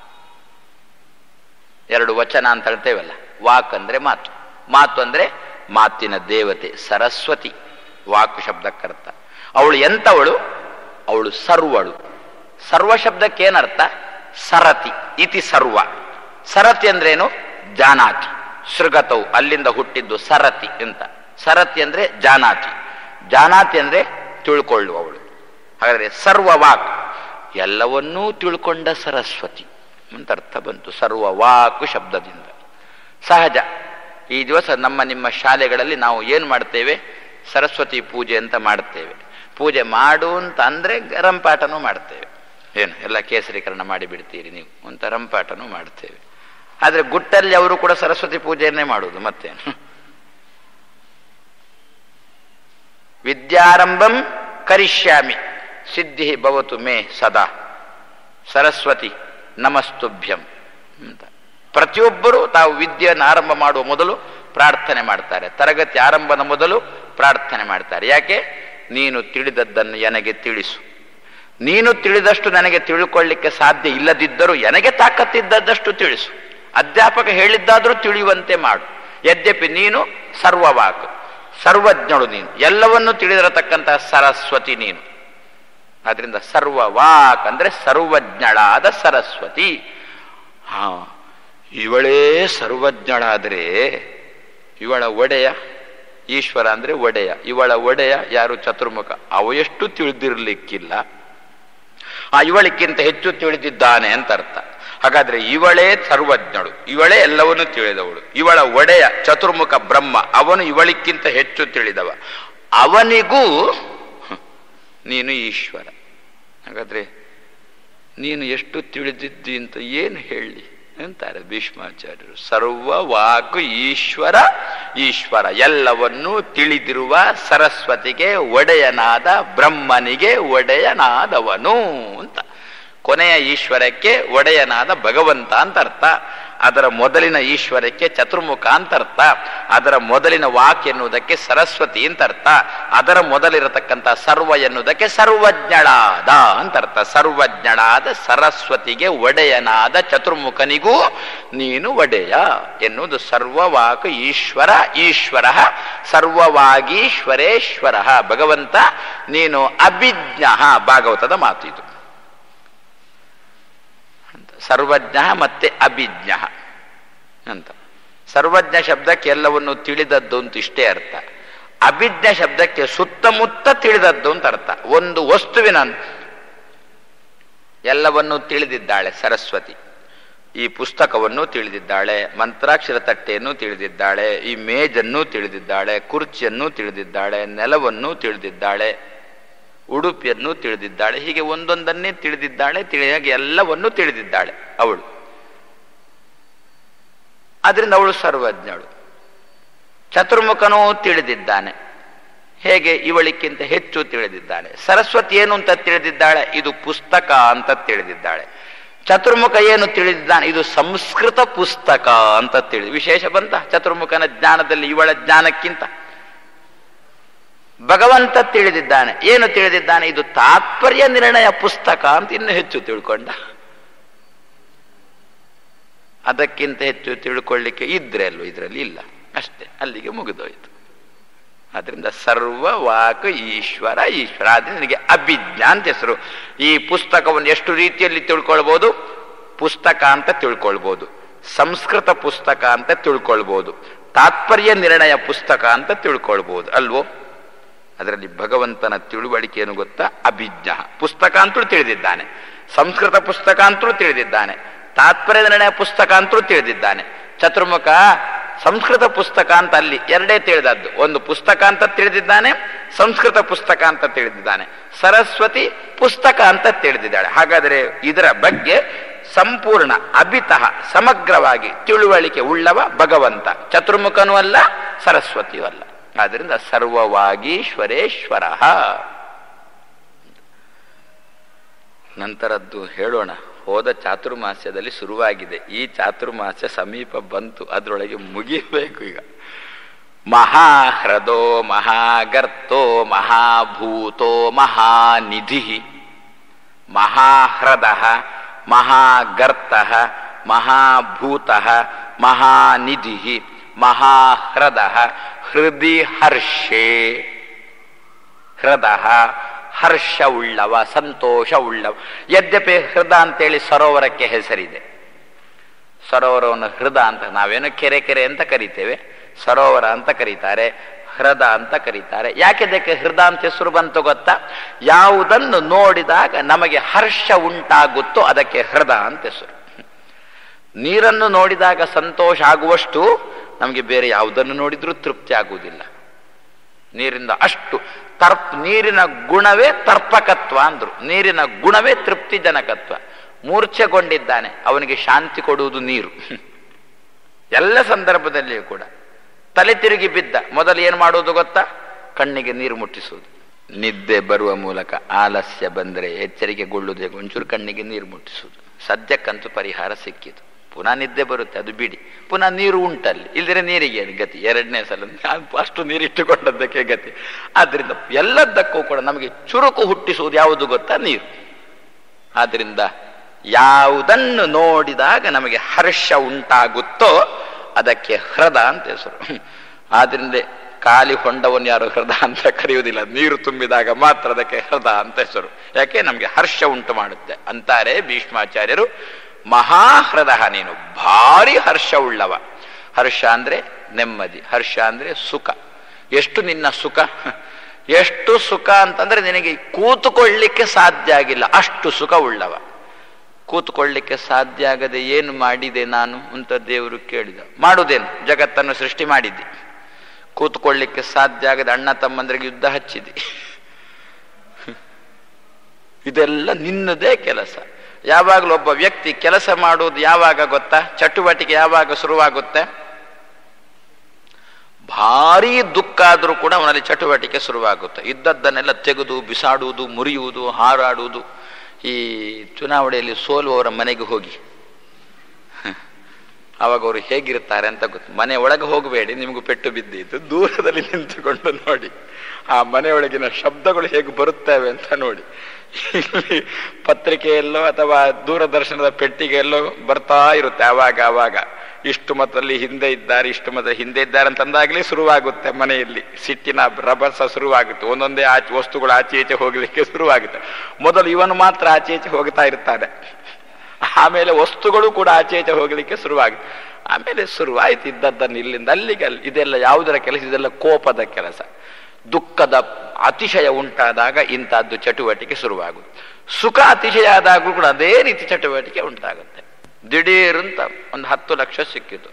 Speaker 1: ಎರಡು ವಚನ ಅಂತ ಹೇಳ್ತೇವಲ್ಲ ವಾಕ್ ಅಂದ್ರೆ ಮಾತು ಮಾತು ಅಂದ್ರೆ ಮಾತಿನ ದೇವತೆ ಸರಸ್ವತಿ ವಾಕ್ ಶಬ್ದಕ್ಕರ್ಥ ಅವಳು ಎಂತವಳು ಅವಳು ಸರ್ವಳು ಸರ್ವ ಶಬ್ದಕ್ಕೆ ಏನರ್ಥ ಸರತಿ ಇತಿ ಸರ್ವ ಸರತಿ ಅಂದ್ರೇನು ಜಾನಾತಿ ಸೃಗತವು ಅಲ್ಲಿಂದ ಹುಟ್ಟಿದ್ದು ಸರತಿ ಅಂತ ಸರತಿ ಅಂದ್ರೆ ಜಾನಾತಿ ಜಾನಾತಿ ಅಂದ್ರೆ ತಿಳ್ಕೊಳ್ಳುವವಳು ಹಾಗಾದ್ರೆ ಸರ್ವವಾಕ್ ಎಲ್ಲವನ್ನೂ ತಿಳ್ಕೊಂಡ ಸರಸ್ವತಿ ಅಂತ ಅರ್ಥ ಬಂತು ಸರ್ವವಾಕು ಶಬ್ದದಿಂದ ಸಹಜ ಈ ದಿವಸ ನಮ್ಮ ನಿಮ್ಮ ಶಾಲೆಗಳಲ್ಲಿ ನಾವು ಏನು ಮಾಡ್ತೇವೆ ಸರಸ್ವತಿ ಪೂಜೆ ಅಂತ ಮಾಡ್ತೇವೆ ಪೂಜೆ ಮಾಡು ಅಂತ ಅಂದ್ರೆ ರಂಪಾಟನೂ ಮಾಡ್ತೇವೆ ಏನು ಎಲ್ಲ ಕೇಸರೀಕರಣ ಮಾಡಿ ಬಿಡ್ತೀರಿ ನೀವು ಅಂತ ರಂಪಾಟನೂ ಮಾಡ್ತೇವೆ ಆದ್ರೆ ಗುಟ್ಟಲ್ಲಿ ಅವರು ಕೂಡ ಸರಸ್ವತಿ ಪೂಜೆಯನ್ನೇ ಮಾಡುವುದು ಮತ್ತೇನು ವಿದ್ಯಾರಂಭಂ ಕರಿಷ್ಯಾಮಿ ಸಿದ್ಧಿ ಭವತು ಮೇ ಸದಾ ಸರಸ್ವತಿ ನಮಸ್ತುಭ್ಯಂ ಅಂತ ಪ್ರತಿಯೊಬ್ಬರು ತಾವು ವಿದ್ಯೆಯನ್ನು ಆರಂಭ ಮಾಡುವ ಮೊದಲು ಪ್ರಾರ್ಥನೆ ಮಾಡ್ತಾರೆ ತರಗತಿ ಆರಂಭದ ಮೊದಲು ಪ್ರಾರ್ಥನೆ ಮಾಡ್ತಾರೆ ಯಾಕೆ ನೀನು ತಿಳಿದದ್ದನ್ನು ನನಗೆ ತಿಳಿಸು ನೀನು ತಿಳಿದಷ್ಟು ನನಗೆ ತಿಳ್ಕೊಳ್ಳಿಕ್ಕೆ ಸಾಧ್ಯ ಇಲ್ಲದಿದ್ದರೂ ನನಗೆ ತಾಕತ್ತಿದ್ದದಷ್ಟು ತಿಳಿಸು ಅಧ್ಯಾಪಕ ಹೇಳಿದ್ದಾದರೂ ತಿಳಿಯುವಂತೆ ಮಾಡು ಯದ್ಯಪಿ ನೀನು ಸರ್ವವಾಕ್ ಸರ್ವಜ್ಞಳು ನೀನು ಎಲ್ಲವನ್ನೂ ತಿಳಿದಿರತಕ್ಕಂತಹ ಸರಸ್ವತಿ ನೀನು ಆದ್ರಿಂದ ಸರ್ವವಾಕ್ ಅಂದ್ರೆ ಸರ್ವಜ್ಞಳಾದ ಸರಸ್ವತಿ ಹಾ ಇವಳೇ ಸರ್ವಜ್ಞಳಾದರೆ ಇವಳ ಒಡೆಯ ಈಶ್ವರ ಅಂದ್ರೆ ಒಡೆಯ ಇವಳ ಒಡೆಯ ಯಾರು ಚತುರ್ಮುಖ ಅವ ಎಷ್ಟು ತಿಳಿದಿರ್ಲಿಕ್ಕಿಲ್ಲ ಆ ಇವಳಿಕ್ಕಿಂತ ಹೆಚ್ಚು ತಿಳಿದಿದ್ದಾನೆ ಅಂತ ಅರ್ಥ ಹಾಗಾದ್ರೆ ಇವಳೇ ಸರ್ವಜ್ಞಳು ಇವಳೇ ಎಲ್ಲವನ್ನೂ ತಿಳಿದವಳು ಇವಳ ಒಡೆಯ ಚತುರ್ಮುಖ ಬ್ರಹ್ಮ ಅವನು ಇವಳಿಕ್ಕಿಂತ ಹೆಚ್ಚು ತಿಳಿದವ ಅವನಿಗೂ ನೀನು ಈಶ್ವರ ಹಾಗಾದ್ರೆ ನೀನು ಎಷ್ಟು ತಿಳಿದಿದ್ದಿ ಅಂತ ಏನು ಹೇಳಿ ಅಂತಾರೆ ಭೀಷ್ಮಾಚಾರ್ಯರು ಸರ್ವವಾಕು ಈಶ್ವರ ಈಶ್ವರ ಎಲ್ಲವನ್ನೂ ತಿಳಿದಿರುವ ಸರಸ್ವತಿಗೆ ಒಡೆಯನಾದ ಬ್ರಹ್ಮನಿಗೆ ಒಡೆಯನಾದವನು ಅಂತ ಕೊನೆಯ ಈಶ್ವರಕ್ಕೆ ಒಡೆಯನಾದ ಭಗವಂತ ಅಂತ ಅರ್ಥ ಅದರ ಮೊದಲಿನ ಈಶ್ವರಕ್ಕೆ ಚತುರ್ಮುಖ ಅಂತ ಅರ್ಥ ಅದರ ಮೊದಲಿನ ವಾಕ್ ಎನ್ನುವುದಕ್ಕೆ ಸರಸ್ವತಿ ಅಂತ ಅರ್ಥ ಅದರ ಮೊದಲಿರತಕ್ಕಂಥ ಸರ್ವ ಎನ್ನುವುದಕ್ಕೆ ಸರ್ವಜ್ಞಳಾದ ಅಂತ ಅರ್ಥ ಸರ್ವಜ್ಞಳಾದ ಸರಸ್ವತಿಗೆ ಒಡೆಯನಾದ ಚತುರ್ಮುಖನಿಗೂ ನೀನು ಒಡೆಯ ಎನ್ನುವುದು ಸರ್ವವಾಕ್ ಈಶ್ವರ ಈಶ್ವರ ಸರ್ವವಾಗೀಶ್ವರೇಶ್ವರ ಭಗವಂತ ನೀನು ಅಭಿಜ್ಞ ಭಾಗವತದ ಮಾತು ಇದು ಸರ್ವಜ್ಞ ಮತ್ತೆ ಅಭಿಜ್ಞ ಅಂತ ಸರ್ವಜ್ಞ ಶಬ್ದಕ್ಕೆ ಎಲ್ಲವನ್ನು ತಿಳಿದದ್ದು ಅಂತ ಇಷ್ಟೇ ಅರ್ಥ ಅಭಿಜ್ಞ ಶಬ್ದಕ್ಕೆ ಸುತ್ತಮುತ್ತ ತಿಳಿದದ್ದು ಅಂತ ಅರ್ಥ ಒಂದು ವಸ್ತುವಿನ ಎಲ್ಲವನ್ನೂ ತಿಳಿದಿದ್ದಾಳೆ ಸರಸ್ವತಿ ಈ ಪುಸ್ತಕವನ್ನು ತಿಳಿದಿದ್ದಾಳೆ ಮಂತ್ರಾಕ್ಷರ ತಟ್ಟೆಯನ್ನು ತಿಳಿದಿದ್ದಾಳೆ ಈ ಮೇಜನ್ನು ತಿಳಿದಿದ್ದಾಳೆ ಕುರ್ಚಿಯನ್ನು ತಿಳಿದಿದ್ದಾಳೆ ನೆಲವನ್ನು ತಿಳಿದಿದ್ದಾಳೆ ಉಡುಪಿಯನ್ನು ತಿಳಿದಿದ್ದಾಳೆ ಹೀಗೆ ಒಂದೊಂದನ್ನೇ ತಿಳಿದಿದ್ದಾಳೆ ತಿಳಿಯಾಗಿ ಎಲ್ಲವನ್ನೂ ತಿಳಿದಿದ್ದಾಳೆ ಅವಳು ಆದ್ರಿಂದ ಅವಳು ಸರ್ವಜ್ಞಳು ಚತುರ್ಮುಖನೂ ತಿಳಿದಿದ್ದಾನೆ ಹೇಗೆ ಇವಳಿಕ್ಕಿಂತ ಹೆಚ್ಚು ತಿಳಿದಿದ್ದಾಳೆ ಸರಸ್ವತಿ ಏನು ಅಂತ ತಿಳಿದಿದ್ದಾಳೆ ಇದು ಪುಸ್ತಕ ಅಂತ ತಿಳಿದಿದ್ದಾಳೆ ಚತುರ್ಮುಖ ಏನು ತಿಳಿದಿದ್ದಾನೆ ಇದು ಸಂಸ್ಕೃತ ಪುಸ್ತಕ ಅಂತ ತಿಳಿದು ವಿಶೇಷ ಬಂತ ಚತುರ್ಮುಖನ ಜ್ಞಾನದಲ್ಲಿ ಇವಳ ಜ್ಞಾನಕ್ಕಿಂತ ಭಗವಂತ ತಿಳಿದಿದ್ದಾನೆ ಏನು ತಿಳಿದಿದ್ದಾನೆ ಇದು ತಾತ್ಪರ್ಯ ನಿರ್ಣಯ ಪುಸ್ತಕ ಅಂತ ಇನ್ನು ಹೆಚ್ಚು ತಿಳ್ಕೊಂಡ ಅದಕ್ಕಿಂತ ಹೆಚ್ಚು ತಿಳ್ಕೊಳ್ಳಿಕ್ಕೆ ಇದ್ರೆ ಅಲ್ವ ಇದರಲ್ಲಿ ಇಲ್ಲ ಅಷ್ಟೇ ಅಲ್ಲಿಗೆ ಮುಗಿದೋಯ್ತು ಆದ್ರಿಂದ ಸರ್ವ ವಾಕ್ ಈಶ್ವರ ಈಶ್ವರ ಆದ್ರೆ ನನಗೆ ಅಭಿಜ್ಞಾ ಅಂತ ಹೆಸರು ಈ ಪುಸ್ತಕವನ್ನು ಎಷ್ಟು ರೀತಿಯಲ್ಲಿ ತಿಳ್ಕೊಳ್ಬೋದು ಪುಸ್ತಕ ಅಂತ ತಿಳ್ಕೊಳ್ಬೋದು ಸಂಸ್ಕೃತ ಪುಸ್ತಕ ಅಂತ ತಿಳ್ಕೊಳ್ಬೋದು ತಾತ್ಪರ್ಯ ನಿರ್ಣಯ ಪುಸ್ತಕ ಅಂತ ತಿಳ್ಕೊಳ್ಬೋದು ಅಲ್ವೋ ಅದರಲ್ಲಿ ಭಗವಂತನ ತಿಳುವಳಿಕೆ ಏನು ಗೊತ್ತಾ ಅಭಿಜ್ಞ ಪುಸ್ತಕ ಅಂತೂ ತಿಳಿದಿದ್ದಾನೆ ಸಂಸ್ಕೃತ ಪುಸ್ತಕ ಅಂತೂ ತಿಳಿದಿದ್ದಾನೆ ತಾತ್ಪರ್ಯ ನಿರ್ಣಯ ಪುಸ್ತಕ ಅಂತೂ ತಿಳಿದಿದ್ದಾನೆ ಚತುರ್ಮುಖ ಸಂಸ್ಕೃತ ಪುಸ್ತಕ ಅಂತ ಅಲ್ಲಿ ಎರಡೇ ತಿಳಿದದ್ದು ಒಂದು ಪುಸ್ತಕ ಅಂತ ತಿಳಿದಿದ್ದಾನೆ ಸಂಸ್ಕೃತ ಪುಸ್ತಕ ಅಂತ ತಿಳಿದಿದ್ದಾನೆ ಸರಸ್ವತಿ ಪುಸ್ತಕ ಅಂತ ತಿಳಿದಿದ್ದಾಳೆ ಹಾಗಾದರೆ ಇದರ ಬಗ್ಗೆ ಸಂಪೂರ್ಣ ಅಭಿತಃ ಸಮಗ್ರವಾಗಿ ತಿಳುವಳಿಕೆ ಉಳ್ಳವ ಭಗವಂತ ಚತುರ್ಮುಖನೂ ಅಲ್ಲ ಸರಸ್ವತಿಯೂ ಅಲ್ಲ ಆದ್ರಿಂದ ಸರ್ವವಾಗೀಶ್ವರೇಶ್ವರ ನಂತರದ್ದು ಹೇಳೋಣ ಹೋದ ಚಾತುರ್ಮಾಸ್ಯದಲ್ಲಿ ಶುರುವಾಗಿದೆ ಈ ಚಾತುರ್ಮಾಸ್ಯ ಸಮೀಪ ಬಂತು ಅದರೊಳಗೆ ಮುಗಿಬೇಕು ಈಗ ಮಹಾಹ್ರದೋ ಮಹಾಗರ್ತೋ ಮಹಾಭೂತೋ ಮಹಾನಿಧಿ ಮಹಾಹ್ರದ ಮಹಾಗರ್ತ ಮಹಾಭೂತ ಮಹಾನಿಧಿ ಮಹಾಹ್ರದ ಹೃದಯ ಹರ್ಷೇ ಹೃದ ಹರ್ಷ ಉಳ್ಳವ ಸಂತೋಷ ಉಳ್ಳವ ಯದ್ಯಪಿ ಹೃದ ಅಂತೇಳಿ ಸರೋವರಕ್ಕೆ ಹೆಸರಿದೆ ಸರೋವರವನ್ನು ಹೃದ ಅಂತ ನಾವೇನು ಕೆರೆ ಕೆರೆ ಅಂತ ಕರಿತೇವೆ ಸರೋವರ ಅಂತ ಕರೀತಾರೆ ಹೃದ ಅಂತ ಕರೀತಾರೆ ಯಾಕೆ ಇದಕ್ಕೆ ಹೃದ ಅಂತ ಹೆಸರು ಬಂತು ಗೊತ್ತಾ ಯಾವುದನ್ನು ನೋಡಿದಾಗ ನಮಗೆ ಹರ್ಷ ಉಂಟಾಗುತ್ತೋ ಅದಕ್ಕೆ ಹೃದ ಅಂತ ಹೆಸರು ನೀರನ್ನು ನೋಡಿದಾಗ ಸಂತೋಷ ಆಗುವಷ್ಟು ನಮಗೆ ಬೇರೆ ಯಾವುದನ್ನು ನೋಡಿದ್ರೂ ತೃಪ್ತಿ ಆಗುವುದಿಲ್ಲ ನೀರಿಂದ ಅಷ್ಟು ತರ್ಪ್ ನೀರಿನ ಗುಣವೇ ತರ್ಪಕತ್ವ ಅಂದ್ರು ನೀರಿನ ಗುಣವೇ ತೃಪ್ತಿಜನಕತ್ವ ಮೂರ್ಛೆಗೊಂಡಿದ್ದಾನೆ ಅವನಿಗೆ ಶಾಂತಿ ಕೊಡುವುದು ನೀರು ಎಲ್ಲ ಸಂದರ್ಭದಲ್ಲಿಯೂ ಕೂಡ ತಲೆ ತಿರುಗಿ ಬಿದ್ದ ಮೊದಲು ಏನು ಮಾಡುವುದು ಗೊತ್ತಾ ಕಣ್ಣಿಗೆ ನೀರು ಮುಟ್ಟಿಸುವುದು ನಿದ್ದೆ ಬರುವ ಮೂಲಕ ಆಲಸ್ಯ ಬಂದರೆ ಎಚ್ಚರಿಕೆಗೊಳ್ಳುವುದೇ ಒಂಚೂರು ಕಣ್ಣಿಗೆ ನೀರು ಮುಟ್ಟಿಸುವುದು ಸದ್ಯಕ್ಕಂತೂ ಪರಿಹಾರ ಸಿಕ್ಕಿತು ಪುನಃ ನಿದ್ದೆ ಬರುತ್ತೆ ಅದು ಬಿಡಿ ಪುನಃ ನೀರು ಉಂಟಲ್ಲಿ ಇಲ್ದಿರೆ ನೀರಿಗೆ ಏನು ಗತಿ ಎರಡನೇ ಸಲ ಅಷ್ಟು ನೀರಿಟ್ಟುಕೊಂಡದ್ದಕ್ಕೆ ಗತಿ ಆದ್ರಿಂದ ಎಲ್ಲದಕ್ಕೂ ಕೂಡ ನಮಗೆ ಚುರುಕು ಹುಟ್ಟಿಸುವುದು ಯಾವುದು ಗೊತ್ತಾ ನೀರು ಆದ್ರಿಂದ ಯಾವುದನ್ನು ನೋಡಿದಾಗ ನಮಗೆ ಹರ್ಷ ಉಂಟಾಗುತ್ತೋ ಅದಕ್ಕೆ ಹೃದ ಅಂತ ಹೆಸರು ಆದ್ರಿಂದ ಖಾಲಿ ಹೊಂಡವನ್ನು ಯಾರು ಹೃದ ಅಂತ ಕರೆಯುವುದಿಲ್ಲ ನೀರು ತುಂಬಿದಾಗ ಮಾತ್ರ ಅದಕ್ಕೆ ಹೃದ ಅಂತ ಹೆಸರು ಯಾಕೆ ನಮಗೆ ಹರ್ಷ ಉಂಟು ಮಾಡುತ್ತೆ ಅಂತಾರೆ ಭೀಷ್ಮಾಚಾರ್ಯರು ಮಹಾಹೃದ ನೀನು ಭಾರಿ ಹರ್ಷ ಉಳ್ಳವ ಹರ್ಷ ಅಂದ್ರೆ ನೆಮ್ಮದಿ ಹರ್ಷ ಅಂದ್ರೆ ಸುಖ ಎಷ್ಟು ನಿನ್ನ ಸುಖ ಎಷ್ಟು ಸುಖ ಅಂತಂದ್ರೆ ನಿನಗೆ ಕೂತುಕೊಳ್ಳಿಕ್ಕೆ ಸಾಧ್ಯ ಆಗಿಲ್ಲ ಅಷ್ಟು ಸುಖ ಉಳ್ಳವ ಕೂತ್ಕೊಳ್ಳಿಕ್ಕೆ ಸಾಧ್ಯ ಆಗದೆ ಏನು ಮಾಡಿದೆ ನಾನು ಅಂತ ದೇವರು ಕೇಳಿದ ಮಾಡುವುದೇನು ಜಗತ್ತನ್ನು ಸೃಷ್ಟಿ ಮಾಡಿದ್ದೆ ಕೂತ್ಕೊಳ್ಳಿಕ್ಕೆ ಸಾಧ್ಯ ಆಗದೆ ಅಣ್ಣ ತಮ್ಮಂದ್ರಿಗೆ ಯುದ್ಧ ಹಚ್ಚಿದೆ ಇದೆಲ್ಲ ನಿನ್ನದೇ ಕೆಲಸ ಯಾವಾಗಲೂ ಒಬ್ಬ ವ್ಯಕ್ತಿ ಕೆಲಸ ಮಾಡುವುದು ಯಾವಾಗ ಗೊತ್ತಾ ಚಟುವಟಿಕೆ ಯಾವಾಗ ಶುರುವಾಗುತ್ತೆ ಭಾರಿ ದುಃಖ ಆದರೂ ಕೂಡ ಅವನಲ್ಲಿ ಚಟುವಟಿಕೆ ಶುರುವಾಗುತ್ತೆ ಇದ್ದದ್ದನ್ನೆಲ್ಲ ತೆಗೆದು ಬಿಸಾಡುವುದು ಮುರಿಯುವುದು ಹಾರಾಡುವುದು ಈ ಚುನಾವಣೆಯಲ್ಲಿ ಸೋಲುವವರ ಮನೆಗೆ ಹೋಗಿ ಅವಾಗ ಅವರು ಹೇಗಿರ್ತಾರೆ ಅಂತ ಗೊತ್ತು ಮನೆ ಒಳಗೆ ಹೋಗಬೇಡಿ ನಿಮಗೂ ಪೆಟ್ಟು ಬಿದ್ದಿದ್ದು ದೂರದಲ್ಲಿ ನಿಂತುಕೊಂಡು ನೋಡಿ ಆ ಮನೆಯೊಳಗಿನ ಶಬ್ದಗಳು ಹೇಗೆ ಬರುತ್ತವೆ ಅಂತ ನೋಡಿ ಇಲ್ಲಿ ಪತ್ರಿಕೆಯಲ್ಲೋ ಅಥವಾ ದೂರದರ್ಶನದ ಪೆಟ್ಟಿಗೆಯಲ್ಲೋ ಬರ್ತಾ ಇರುತ್ತೆ ಆವಾಗ ಆವಾಗ ಇಷ್ಟು ಮತದಲ್ಲಿ ಹಿಂದೆ ಇದ್ದಾರೆ ಇಷ್ಟು ಮತ ಹಿಂದೆ ಇದ್ದಾರೆ ಅಂತಂದಾಗ್ಲೇ ಶುರುವಾಗುತ್ತೆ ಮನೆಯಲ್ಲಿ ಸಿಟ್ಟಿನ ರಭಸ ಶುರುವಾಗುತ್ತೆ ಒಂದೊಂದೇ ಆಚೆ ವಸ್ತುಗಳು ಆಚೆ ಈಚೆ ಹೋಗ್ಲಿಕ್ಕೆ ಶುರುವಾಗುತ್ತೆ ಮೊದಲು ಇವನು ಮಾತ್ರ ಆಚೆ ಈಚೆ ಹೋಗ್ತಾ ಇರ್ತಾನೆ ಆಮೇಲೆ ವಸ್ತುಗಳು ಕೂಡ ಆಚೆ ಈಚೆ ಹೋಗ್ಲಿಕ್ಕೆ ಶುರುವಾಗುತ್ತೆ ಆಮೇಲೆ ಶುರುವಾಯ್ತು ಇದ್ದದ್ದನ್ನು ಇಲ್ಲಿಂದ ಅಲ್ಲಿಗೆ ಅಲ್ಲಿ ಇದೆಲ್ಲ ಯಾವುದರ ಕೆಲಸ ಇದೆಲ್ಲ ಕೋಪದ ಕೆಲಸ ದುಃಖದ ಅತಿಶಯ ಉಂಟಾದಾಗ ಇಂಥದ್ದು ಚಟುವಟಿಕೆ ಶುರುವಾಗುತ್ತೆ ಸುಖ ಅತಿಶಯ ಆದಾಗಲೂ ಕೂಡ ಅದೇ ರೀತಿ ಚಟುವಟಿಕೆ ಉಂಟಾಗುತ್ತೆ ದಿಢೀರಂತ ಒಂದು ಹತ್ತು ಲಕ್ಷ ಸಿಕ್ಕಿತು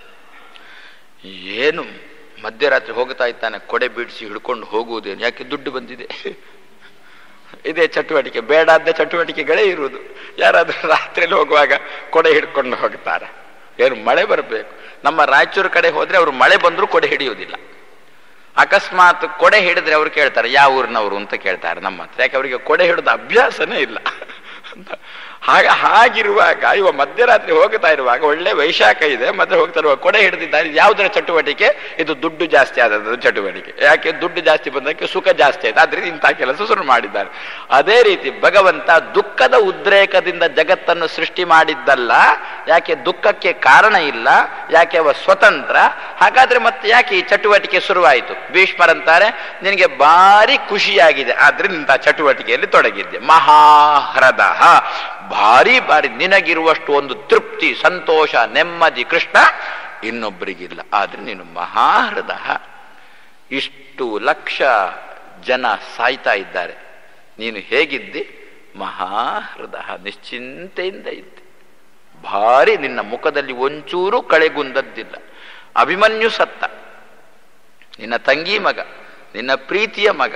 Speaker 1: ಏನು ಮಧ್ಯರಾತ್ರಿ ಹೋಗ್ತಾ ಇದ್ದಾನೆ ಕೊಡೆ ಬಿಡಿಸಿ ಹಿಡ್ಕೊಂಡು ಹೋಗುವುದೇನು ಯಾಕೆ ದುಡ್ಡು ಬಂದಿದೆ ಇದೇ ಚಟುವಟಿಕೆ ಬೇಡಾದ ಚಟುವಟಿಕೆಗಳೇ ಇರುವುದು ಯಾರಾದ್ರೂ ರಾತ್ರಿಯಲ್ಲಿ ಹೋಗುವಾಗ ಕೊಡೆ ಹಿಡ್ಕೊಂಡು ಹೋಗ್ತಾರೆ ಏನು ಮಳೆ ಬರಬೇಕು ನಮ್ಮ ರಾಯಚೂರು ಕಡೆ ಹೋದ್ರೆ ಅವರು ಮಳೆ ಬಂದರೂ ಕೊಡೆ ಹಿಡಿಯುವುದಿಲ್ಲ ಅಕಸ್ಮಾತ್ ಕೊಡೆ ಹಿಡಿದ್ರೆ ಅವ್ರು ಕೇಳ್ತಾರೆ ಯಾವ ಊರಿನವರು ಅಂತ ಕೇಳ್ತಾರೆ ನಮ್ಮ ಹತ್ರ ಯಾಕೆ ಅವರಿಗೆ ಕೊಡೆ ಹಿಡಿದ ಅಭ್ಯಾಸನೇ ಇಲ್ಲ ಅಂತ ಹಾಗ ಹಾಗಿರುವಾಗ ಇವ ಮಧ್ಯರಾತ್ರಿ ಹೋಗ್ತಾ ಇರುವಾಗ ಒಳ್ಳೆ ವೈಶಾಖ ಇದೆ ಮತ್ತೆ ಹೋಗ್ತಾ ಇರುವಾಗ ಕೊಡೆ ಹಿಡಿದಿದ್ದಾರೆ ಯಾವುದರ ಚಟುವಟಿಕೆ ಇದು ದುಡ್ಡು ಜಾಸ್ತಿ ಆದದ್ದು ಚಟುವಟಿಕೆ ಯಾಕೆ ದುಡ್ಡು ಜಾಸ್ತಿ ಬಂದಕ್ಕೆ ಸುಖ ಜಾಸ್ತಿ ಆಯ್ತು ಆದ್ರಿಂದ ಇಂತಹ ಕೆಲಸ ಶುರು ಮಾಡಿದ್ದಾರೆ ಅದೇ ರೀತಿ ಭಗವಂತ ದುಃಖದ ಉದ್ರೇಕದಿಂದ ಜಗತ್ತನ್ನು ಸೃಷ್ಟಿ ಮಾಡಿದ್ದಲ್ಲ ಯಾಕೆ ದುಃಖಕ್ಕೆ ಕಾರಣ ಇಲ್ಲ ಯಾಕೆ ಅವ ಸ್ವತಂತ್ರ ಹಾಗಾದ್ರೆ ಮತ್ತೆ ಯಾಕೆ ಈ ಚಟುವಟಿಕೆ ಶುರುವಾಯಿತು ಭೀಷ್ಮರಂತಾರೆ ನಿನಗೆ ಭಾರಿ ಖುಷಿಯಾಗಿದೆ ಆದ್ರಿಂದ ಇಂತಹ ಚಟುವಟಿಕೆಯಲ್ಲಿ ತೊಡಗಿದ್ದೆ ಮಹಾಹ್ರದ ಭಾರಿ ಭಾರಿ ನಿನಗಿರುವಷ್ಟು ಒಂದು ತೃಪ್ತಿ ಸಂತೋಷ ನೆಮ್ಮದಿ ಕೃಷ್ಣ ಇನ್ನೊಬ್ಬರಿಗಿಲ್ಲ ಆದ್ರೆ ನೀನು ಮಹಾಹೃದ ಇಷ್ಟು ಲಕ್ಷ ಜನ ಸಾಯ್ತಾ ಇದ್ದಾರೆ ನೀನು ಹೇಗಿದ್ದಿ ಮಹಾಹೃದ ನಿಶ್ಚಿಂತೆಯಿಂದ ಇದ್ದೆ ಭಾರಿ ನಿನ್ನ ಮುಖದಲ್ಲಿ ಒಂಚೂರು ಕಳೆಗುಂದದ್ದಿಲ್ಲ ಅಭಿಮನ್ಯು ಸತ್ತ ನಿನ್ನ ತಂಗಿ ಮಗ ನಿನ್ನ ಪ್ರೀತಿಯ ಮಗ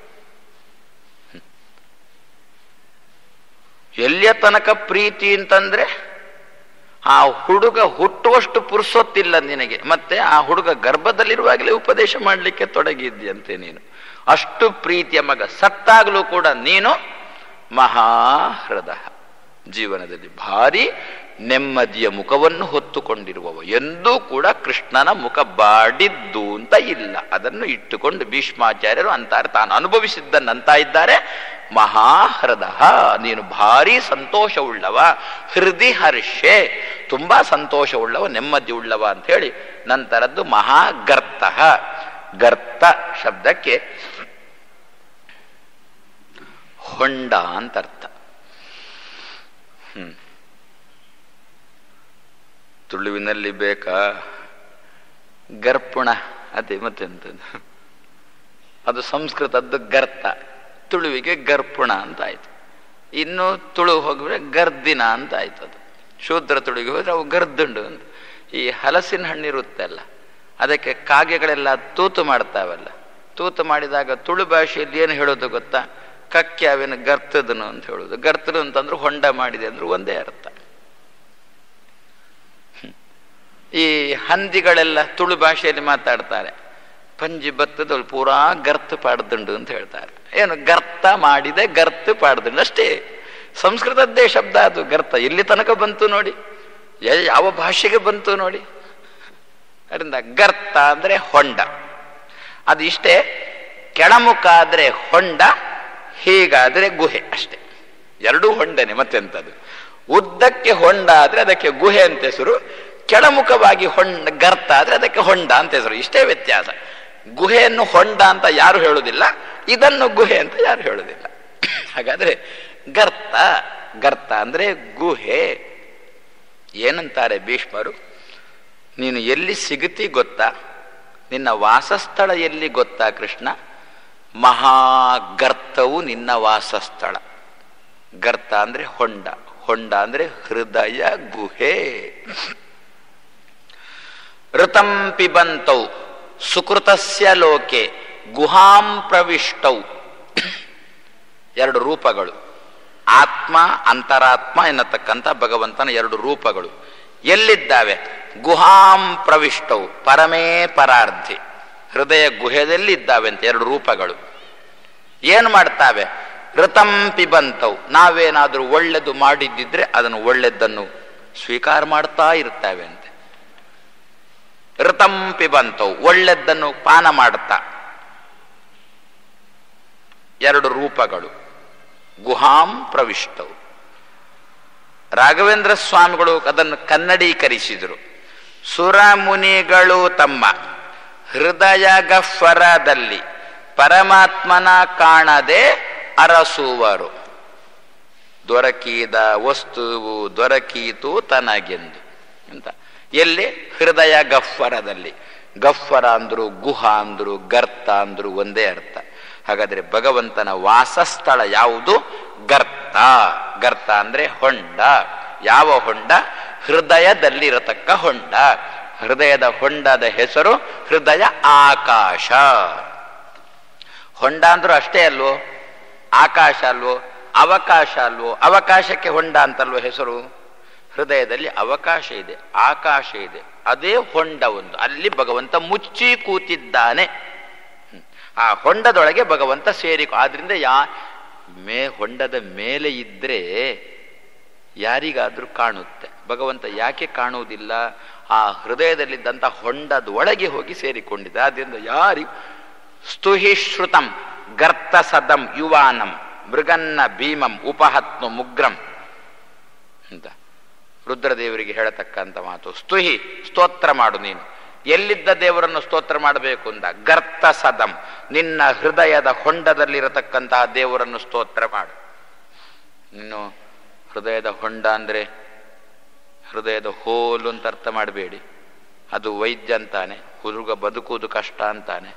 Speaker 1: ಎಲ್ಲಿಯ ತನಕ ಪ್ರೀತಿ ಅಂತಂದ್ರೆ ಆ ಹುಡುಗ ಹುಟ್ಟುವಷ್ಟು ಪುರುಸೊತ್ತಿಲ್ಲ ನಿನಗೆ ಮತ್ತೆ ಆ ಹುಡುಗ ಗರ್ಭದಲ್ಲಿರುವಾಗಲೇ ಉಪದೇಶ ಮಾಡಲಿಕ್ಕೆ ತೊಡಗಿದ್ಯಂತೆ ನೀನು ಅಷ್ಟು ಪ್ರೀತಿಯ ಮಗ ಸತ್ತಾಗಲೂ ಕೂಡ ನೀನು ಮಹಾಹೃದ ಜೀವನದಲ್ಲಿ ಭಾರಿ ನೆಮ್ಮದಿಯ ಮುಖವನ್ನು ಹೊತ್ತುಕೊಂಡಿರುವವ ಎಂದೂ ಕೂಡ ಕೃಷ್ಣನ ಮುಖ ಬಾಡಿದ್ದು ಅಂತ ಇಲ್ಲ ಅದನ್ನು ಇಟ್ಟುಕೊಂಡು ಭೀಷ್ಮಾಚಾರ್ಯರು ಅಂತಾರೆ ತಾನು ಅನುಭವಿಸಿದ್ದನ್ನಂತ ಇದ್ದಾರೆ ಮಹಾಹೃದ ನೀನು ಭಾರಿ ಸಂತೋಷವುಳ್ಳವ ಹೃದಯ ಹರ್ಷೆ ತುಂಬಾ ಸಂತೋಷವುಳ್ಳವ ನೆಮ್ಮದಿ ಉಳ್ಳವ ಅಂತ ಹೇಳಿ ನಂತರದ್ದು ಮಹಾಗರ್ತ ಗರ್ತ ಶಬ್ದಕ್ಕೆ ಹೊಂಡ ಅಂತ ಅರ್ಥ ಹ್ಮ್ ತುಳುವಿನಲ್ಲಿ ಬೇಕಾ ಗರ್ಪುಣ ಅದೇ ಮತ್ತೆಂತದ್ದು ಅದು ಸಂಸ್ಕೃತದ್ದು ಗರ್ತ ತುಳುವಿಗೆ ಗರ್ಪುಣ ಅಂತ ಆಯ್ತು ಇನ್ನು ತುಳು ಹೋಗಿದ್ರೆ ಗರ್ದಿನ ಅಂತ ಆಯ್ತು ಅದು ಶೂದ್ರ ತುಳುವಿಗೆ ಹೋದ್ರೆ ಅವು ಗರ್ದುಂಡು ಅಂತ ಈ ಹಲಸಿನ ಹಣ್ಣಿರುತ್ತೆ ಅಲ್ಲ ಅದಕ್ಕೆ ಕಾಗೆಗಳೆಲ್ಲ ತೂತು ಮಾಡ್ತಾವಲ್ಲ ತೂತು ಮಾಡಿದಾಗ ತುಳು ಭಾಷೆಯಲ್ಲಿ ಏನು ಹೇಳೋದು ಗೊತ್ತಾ ಕಕ್ಕ್ಯಾವಿನ ಗರ್ತದನು ಅಂತ ಹೇಳೋದು ಗರ್ತನು ಅಂತಂದ್ರೆ ಹೊಂಡ ಮಾಡಿದೆ ಅಂದ್ರೆ ಒಂದೇ ಅರ್ಥ ಈ ಹಂದಿಗಳೆಲ್ಲ ತುಳು ಭಾಷೆಯಲ್ಲಿ ಮಾತಾಡ್ತಾರೆ ಪಂಜಿ ಬತ್ತದ ಪೂರಾ ಗರ್ತ್ ಪಾಡ್ದುಂಡು ಅಂತ ಹೇಳ್ತಾರೆ ಏನು ಗರ್ತ ಮಾಡಿದೆ ಗರ್ತ್ ಪಾಡ್ದುಂಡು ಅಷ್ಟೇ ಸಂಸ್ಕೃತದ್ದೇ ಶಬ್ದ ಅದು ಗರ್ತ ಎಲ್ಲಿ ತನಕ ಬಂತು ನೋಡಿ ಯ- ಯಾವ ಭಾಷೆಗೆ ಬಂತು ನೋಡಿ ಅದರಿಂದ ಗರ್ತ ಅಂದ್ರೆ ಹೊಂಡ ಅದು ಇಷ್ಟೇ ಕೆಳಮುಖ ಆದ್ರೆ ಹೊಂಡ ಹೀಗಾದ್ರೆ ಗುಹೆ ಅಷ್ಟೇ ಎರಡೂ ಹೊಂಡನೆ ಮತ್ತೆಂತದ್ದು ಉದ್ದಕ್ಕೆ ಹೊಂಡ ಆದ್ರೆ ಅದಕ್ಕೆ ಗುಹೆ ಅಂತ ಹೆಸರು ಕೆಳಮುಖವಾಗಿ ಹೊಂಡ ಗರ್ತ ಆದ್ರೆ ಅದಕ್ಕೆ ಹೊಂಡ ಅಂತ ಹೆಸರು ಇಷ್ಟೇ ವ್ಯತ್ಯಾಸ ಗುಹೆಯನ್ನು ಹೊಂಡ ಅಂತ ಯಾರು ಹೇಳುವುದಿಲ್ಲ ಇದನ್ನು ಗುಹೆ ಅಂತ ಯಾರು ಹೇಳುವುದಿಲ್ಲ ಹಾಗಾದ್ರೆ ಗರ್ತ ಗರ್ತ ಅಂದ್ರೆ ಗುಹೆ ಏನಂತಾರೆ ಭೀಷ್ಮರು ನೀನು ಎಲ್ಲಿ ಸಿಗುತ್ತಿ ಗೊತ್ತಾ ನಿನ್ನ ವಾಸಸ್ಥಳ ಎಲ್ಲಿ ಗೊತ್ತಾ ಕೃಷ್ಣ ಮಹಾಗರ್ತವು ನಿನ್ನ ವಾಸಸ್ಥಳ ಗರ್ತ ಅಂದ್ರೆ ಹೊಂಡ ಹೊಂಡ ಅಂದ್ರೆ ಹೃದಯ ಗುಹೆ ಋತಂ ಪಿಬಂತೌ ಸುಕೃತಸ್ಯ ಲೋಕೆ ಗುಹಾಂ ಪ್ರವಿಷ್ಟೌ ಎರಡು ರೂಪಗಳು ಆತ್ಮ ಅಂತರಾತ್ಮ ಎನ್ನತಕ್ಕಂಥ ಭಗವಂತನ ಎರಡು ರೂಪಗಳು ಎಲ್ಲಿದ್ದಾವೆ ಗುಹಾಂ ಪ್ರವಿಷ್ಟವು ಪರಮೇ ಪರಾರ್ಧಿ ಹೃದಯ ಗುಹೆಯಲ್ಲಿ ಇದ್ದಾವೆ ಅಂತ ಎರಡು ರೂಪಗಳು ಏನು ಮಾಡ್ತಾವೆ ಋತಂ ಪಿಬಂತವು ನಾವೇನಾದ್ರೂ ಒಳ್ಳೆದು ಮಾಡಿದ್ದಿದ್ರೆ ಅದನ್ನು ಒಳ್ಳೆದ್ದನ್ನು ಸ್ವೀಕಾರ ಮಾಡ್ತಾ ಇರ್ತೇವೆ ಅಂತೆ ಋತಂ ಪಿಬಂತವು ಒಳ್ಳೆದ್ದನ್ನು ಪಾನ ಮಾಡುತ್ತಾ ಎರಡು ರೂಪಗಳು ಗುಹಾಂ ಪ್ರವಿಷ್ಟವು ರಾಘವೇಂದ್ರ ಸ್ವಾಮಿಗಳು ಅದನ್ನು ಕನ್ನಡೀಕರಿಸಿದರು ಸುರಮುನಿಗಳು ತಮ್ಮ ಹೃದಯ ಗಫ್ವರದಲ್ಲಿ ಪರಮಾತ್ಮನ ಕಾಣದೆ ಅರಸುವರು ದೊರಕಿದ ವಸ್ತುವು ದೊರಕೀತು ತನಗೆಂದು ಅಂತ ಎಲ್ಲಿ ಹೃದಯ ಗಫ್ವರದಲ್ಲಿ ಗಫ್ವರ ಅಂದ್ರು ಗುಹ ಅಂದ್ರು ಗರ್ತ ಅಂದ್ರು ಒಂದೇ ಅರ್ಥ ಹಾಗಾದ್ರೆ ಭಗವಂತನ ವಾಸಸ್ಥಳ ಯಾವುದು ಗರ್ತ ಗರ್ತ ಅಂದ್ರೆ ಹೊಂಡ ಯಾವ ಹೊಂಡ ಹೃದಯದಲ್ಲಿರತಕ್ಕ ಹೊಂಡ ಹೃದಯದ ಹೊಂಡದ ಹೆಸರು ಹೃದಯ ಆಕಾಶ ಹೊಂಡ ಅಂದ್ರೂ ಅಷ್ಟೇ ಅಲ್ವೋ ಆಕಾಶ ಅಲ್ವೋ ಅವಕಾಶ ಅಲ್ವೋ ಅವಕಾಶಕ್ಕೆ ಹೊಂಡ ಅಂತಲ್ವೋ ಹೆಸರು ಹೃದಯದಲ್ಲಿ ಅವಕಾಶ ಇದೆ ಆಕಾಶ ಇದೆ ಅದೇ ಹೊಂಡ ಒಂದು ಅಲ್ಲಿ ಭಗವಂತ ಮುಚ್ಚಿ ಕೂತಿದ್ದಾನೆ ಹ್ಮ್. ಆ ಹೊಂಡದೊಳಗೆ ಭಗವಂತ ಸೇರಿ ಆದ್ರಿಂದ ಯಾ ಮೇ ಹೊಂಡದ ಮೇಲೆ ಇದ್ರೆ ಯಾರಿಗಾದ್ರೂ ಕಾಣುತ್ತೆ ಭಗವಂತ ಯಾಕೆ ಕಾಣುವುದಿಲ್ಲ ಆ ಹೃದಯದಲ್ಲಿದ್ದಂಥ ಹೊಂಡದ ಒಳಗೆ ಹೋಗಿ ಸೇರಿಕೊಂಡಿದ್ದ ಆದ್ರಿಂದ ಯಾರಿ ಸ್ತುಹಿ ಶ್ರುತಂ ಗರ್ತ ಸದಂ ಯುವಾನಂ ಮೃಗನ್ನ ಭೀಮಂ ಉಪಹತ್ನು ಮುಗ್ರಂ ಅಂತ ರುದ್ರದೇವರಿಗೆ ಹೇಳತಕ್ಕಂಥ ಮಾತು ಸ್ತುಹಿ ಸ್ತೋತ್ರ ಮಾಡು ನೀನು ಎಲ್ಲಿದ್ದ ದೇವರನ್ನು ಸ್ತೋತ್ರ ಮಾಡಬೇಕು ಅಂದ ಗರ್ತ ಸದಂ ನಿನ್ನ ಹೃದಯದ ಹೊಂಡದಲ್ಲಿರತಕ್ಕಂತಹ ದೇವರನ್ನು ಸ್ತೋತ್ರ ಮಾಡು ಇನ್ನು ಹೃದಯದ ಹೊಂಡ ಅಂದ್ರೆ ಹೃದಯದ ಹೋಲು ಅಂತ ಅರ್ಥ ಮಾಡಬೇಡಿ ಅದು ವೈದ್ಯ ಅಂತಾನೆ ಹುಡುಗ ಬದುಕುವುದು ಕಷ್ಟ ಅಂತಾನೆ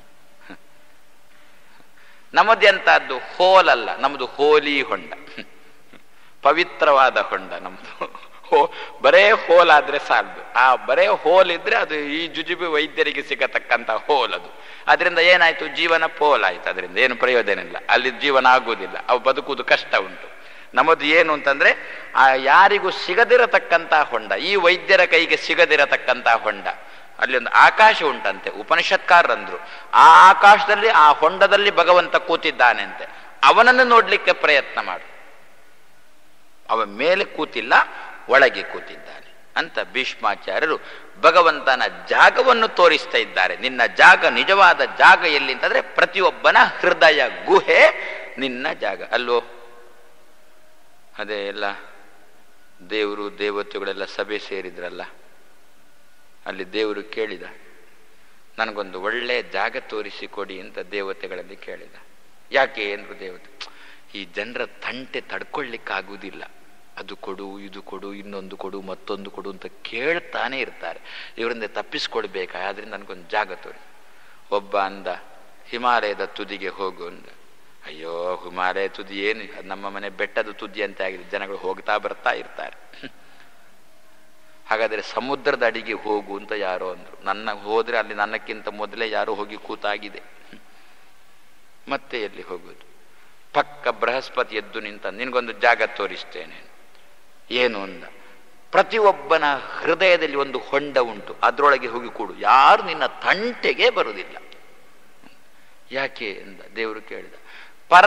Speaker 1: ನಮ್ಮದೆಂತದ್ದು ಹೋಲಲ್ಲ ನಮ್ಮದು ಹೋಲಿ ಹೊಂಡ ಪವಿತ್ರವಾದ ಹೊಂಡ ನಮ್ದು ಹೋ ಬರೇ ಹೋಲಾದ್ರೆ ಸಾಲದು ಆ ಬರೇ ಹೋಲ್ ಇದ್ರೆ ಅದು ಈ ಜುಜುಬಿ ವೈದ್ಯರಿಗೆ ಸಿಗತಕ್ಕಂತ ಹೋಲ್ ಅದು ಅದರಿಂದ ಏನಾಯ್ತು ಜೀವನ ಪೋಲಾಯ್ತು ಅದರಿಂದ ಏನು ಪ್ರಯೋಜನ ಇಲ್ಲ ಅಲ್ಲಿ ಜೀವನ ಆಗುವುದಿಲ್ಲ ಅವು ಬದುಕುವುದು ಕಷ್ಟ ಉಂಟು ನಮ್ಮದು ಏನು ಅಂತಂದ್ರೆ ಆ ಯಾರಿಗೂ ಸಿಗದಿರತಕ್ಕಂತ ಹೊಂಡ ಈ ವೈದ್ಯರ ಕೈಗೆ ಸಿಗದಿರತಕ್ಕಂತ ಹೊಂಡ ಅಲ್ಲಿ ಒಂದು ಆಕಾಶ ಉಂಟಂತೆ ಉಪನಿಷತ್ಕಾರರಂದ್ರು ಆ ಆಕಾಶದಲ್ಲಿ ಆ ಹೊಂಡದಲ್ಲಿ ಭಗವಂತ ಕೂತಿದ್ದಾನೆ ಅಂತೆ ಅವನನ್ನು ನೋಡ್ಲಿಕ್ಕೆ ಪ್ರಯತ್ನ ಮಾಡು ಅವ ಮೇಲೆ ಕೂತಿಲ್ಲ ಒಳಗೆ ಕೂತಿದ್ದಾನೆ ಅಂತ ಭೀಷ್ಮಾಚಾರ್ಯರು ಭಗವಂತನ ಜಾಗವನ್ನು ತೋರಿಸ್ತಾ ಇದ್ದಾರೆ ನಿನ್ನ ಜಾಗ ನಿಜವಾದ ಜಾಗ ಎಲ್ಲಿ ಅಂತಂದ್ರೆ ಪ್ರತಿಯೊಬ್ಬನ ಹೃದಯ ಗುಹೆ ನಿನ್ನ ಜಾಗ ಅಲ್ವೋ ಅದೇ ಎಲ್ಲ ದೇವರು ದೇವತೆಗಳೆಲ್ಲ ಸಭೆ ಸೇರಿದ್ರಲ್ಲ ಅಲ್ಲಿ ದೇವರು ಕೇಳಿದ ನನಗೊಂದು ಒಳ್ಳೆಯ ಜಾಗ ತೋರಿಸಿಕೊಡಿ ಅಂತ ದೇವತೆಗಳಲ್ಲಿ ಕೇಳಿದ ಯಾಕೆ ಏನ್ರು ದೇವತೆ ಈ ಜನರ ತಂಟೆ ತಡ್ಕೊಳ್ಳಿಕ್ಕಾಗುವುದಿಲ್ಲ ಅದು ಕೊಡು ಇದು ಕೊಡು ಇನ್ನೊಂದು ಕೊಡು ಮತ್ತೊಂದು ಕೊಡು ಅಂತ ಕೇಳ್ತಾನೆ ಇರ್ತಾರೆ ಇವರಿಂದ ತಪ್ಪಿಸ್ಕೊಳ್ಬೇಕಾ ಆದ್ರಿಂದ ನನಗೊಂದು ಜಾಗ ತೋರಿ ಒಬ್ಬ ಅಂದ ಹಿಮಾಲಯದ ತುದಿಗೆ ಹೋಗು ಅಂದ ಅಯ್ಯೋ ಹಿಮಾಲಯ ತುದಿ ಏನು ಅದು ನಮ್ಮ ಮನೆ ಬೆಟ್ಟದ ತುದಿ ಅಂತ ಆಗಿದೆ ಜನಗಳು ಹೋಗ್ತಾ ಬರ್ತಾ ಇರ್ತಾರೆ ಹಾಗಾದ್ರೆ ಸಮುದ್ರದ ಅಡಿಗೆ ಹೋಗು ಅಂತ ಯಾರೋ ಅಂದ್ರು ನನ್ನ ಹೋದ್ರೆ ಅಲ್ಲಿ ನನ್ನಕ್ಕಿಂತ ಮೊದಲೇ ಯಾರೋ ಹೋಗಿ ಕೂತಾಗಿದೆ ಮತ್ತೆ ಎಲ್ಲಿ ಹೋಗುದು ಪಕ್ಕ ಬೃಹಸ್ಪತಿ ಎದ್ದು ನಿಂತ ನಿನಗೊಂದು ಜಾಗ ತೋರಿಸ್ತೇನೆ ಏನು ಅಂದ ಪ್ರತಿಯೊಬ್ಬನ ಹೃದಯದಲ್ಲಿ ಒಂದು ಹೊಂಡ ಉಂಟು ಅದರೊಳಗೆ ಹೋಗಿ ಕೂಡು ಯಾರು ನಿನ್ನ ತಂಟೆಗೆ ಬರುವುದಿಲ್ಲ ಯಾಕೆ ಎಂದ ದೇವರು ಕೇಳಿದ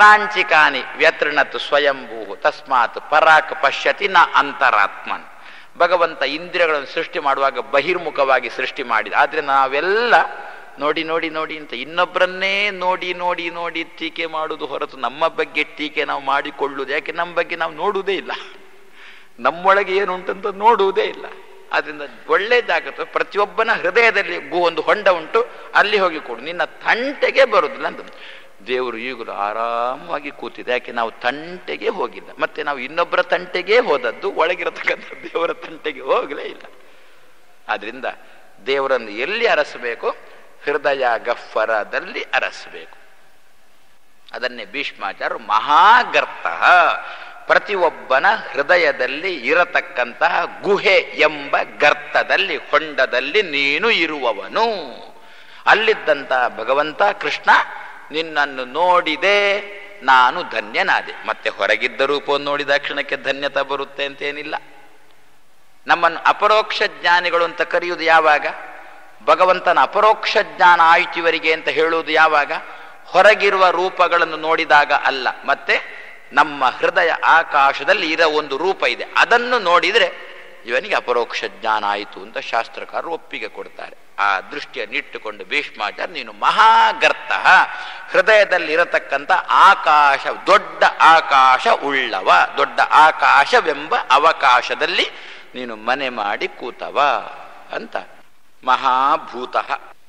Speaker 1: ಪರಾಂಚಿಕಾನಿ ವ್ಯತೃಣತ್ ಸ್ವಯಂಭೂ ತಸ್ಮಾತ್ ಪರಾಕ್ ಪಶ್ಯತಿ ನ ಅಂತರಾತ್ಮನ್ ಭಗವಂತ ಇಂದ್ರಿಯಗಳನ್ನು ಸೃಷ್ಟಿ ಮಾಡುವಾಗ ಬಹಿರ್ಮುಖವಾಗಿ ಸೃಷ್ಟಿ ಮಾಡಿದ ಆದರೆ ನಾವೆಲ್ಲ ನೋಡಿ ನೋಡಿ ನೋಡಿ ಅಂತ ಇನ್ನೊಬ್ಬರನ್ನೇ ನೋಡಿ ನೋಡಿ ನೋಡಿ ಟೀಕೆ ಮಾಡುವುದು ಹೊರತು ನಮ್ಮ ಬಗ್ಗೆ ಟೀಕೆ ನಾವು ಮಾಡಿಕೊಳ್ಳುವುದು ಯಾಕೆ ನಮ್ಮ ಬಗ್ಗೆ ನಾವು ನೋಡುವುದೇ ಇಲ್ಲ ನಮ್ಮೊಳಗೆ ಏನುಂಟಂತ ನೋಡುವುದೇ ಇಲ್ಲ ಆದ್ರಿಂದ ಒಳ್ಳೆ ಜಾಗ ಪ್ರತಿಯೊಬ್ಬನ ಹೃದಯದಲ್ಲಿ ಗು ಒಂದು ಹೊಂಡ ಉಂಟು ಅಲ್ಲಿ ಹೋಗಿ ಕೊಡು ನಿನ್ನ ತಂಟೆಗೆ ಬರುದಿಲ್ಲ ಅಂತ ದೇವರು ಈಗಲೂ ಆರಾಮವಾಗಿ ಕೂತಿದೆ ಯಾಕೆ ನಾವು ತಂಟೆಗೆ ಹೋಗಿಲ್ಲ ಮತ್ತೆ ನಾವು ಇನ್ನೊಬ್ಬರ ತಂಟೆಗೆ ಹೋದದ್ದು ಒಳಗಿರತಕ್ಕಂಥ ದೇವರ ತಂಟೆಗೆ ಹೋಗಲೇ ಇಲ್ಲ ಆದ್ರಿಂದ ದೇವರನ್ನು ಎಲ್ಲಿ ಅರಸಬೇಕು ಹೃದಯ ಗಫ್ಫರದಲ್ಲಿ ಅರಸಬೇಕು ಅದನ್ನೇ ಭೀಷ್ಮಾಚಾರ್ಯರು ಮಹಾಗರ್ತ ಪ್ರತಿಯೊಬ್ಬನ ಹೃದಯದಲ್ಲಿ ಇರತಕ್ಕಂತಹ ಗುಹೆ ಎಂಬ ಗರ್ತದಲ್ಲಿ ಹೊಂಡದಲ್ಲಿ ನೀನು ಇರುವವನು ಅಲ್ಲಿದ್ದಂತಹ ಭಗವಂತ ಕೃಷ್ಣ ನಿನ್ನನ್ನು ನೋಡಿದೆ ನಾನು ಧನ್ಯನಾದೆ ಮತ್ತೆ ಹೊರಗಿದ್ದ ರೂಪವನ್ನು ನೋಡಿದ ಕ್ಷಣಕ್ಕೆ ಧನ್ಯತೆ ಬರುತ್ತೆ ಅಂತೇನಿಲ್ಲ ನಮ್ಮನ್ನು ಅಪರೋಕ್ಷ ಜ್ಞಾನಿಗಳು ಅಂತ ಕರೆಯುವುದು ಯಾವಾಗ ಭಗವಂತನ ಅಪರೋಕ್ಷ ಜ್ಞಾನ ಆಯ್ತು ಇವರಿಗೆ ಅಂತ ಹೇಳುವುದು ಯಾವಾಗ ಹೊರಗಿರುವ ರೂಪಗಳನ್ನು ನೋಡಿದಾಗ ಅಲ್ಲ ಮತ್ತೆ ನಮ್ಮ ಹೃದಯ ಆಕಾಶದಲ್ಲಿ ಇರೋ ಒಂದು ರೂಪ ಇದೆ ಅದನ್ನು ನೋಡಿದರೆ ಇವನಿಗೆ ಅಪರೋಕ್ಷ ಜ್ಞಾನ ಆಯಿತು ಅಂತ ಶಾಸ್ತ್ರಕಾರರು ಒಪ್ಪಿಗೆ ಕೊಡ್ತಾರೆ ಆ ದೃಷ್ಟಿಯನ್ನಿಟ್ಟುಕೊಂಡು ಭೀಷ್ಮಾಚಾರ್ಯ ನೀನು ಮಹಾಗರ್ತ ಹೃದಯದಲ್ಲಿ ಇರತಕ್ಕಂಥ ಆಕಾಶ ದೊಡ್ಡ ಆಕಾಶ ಉಳ್ಳವ ದೊಡ್ಡ ಆಕಾಶವೆಂಬ ಅವಕಾಶದಲ್ಲಿ ನೀನು ಮನೆ ಮಾಡಿ ಕೂತವ ಅಂತ ಮಹಾಭೂತ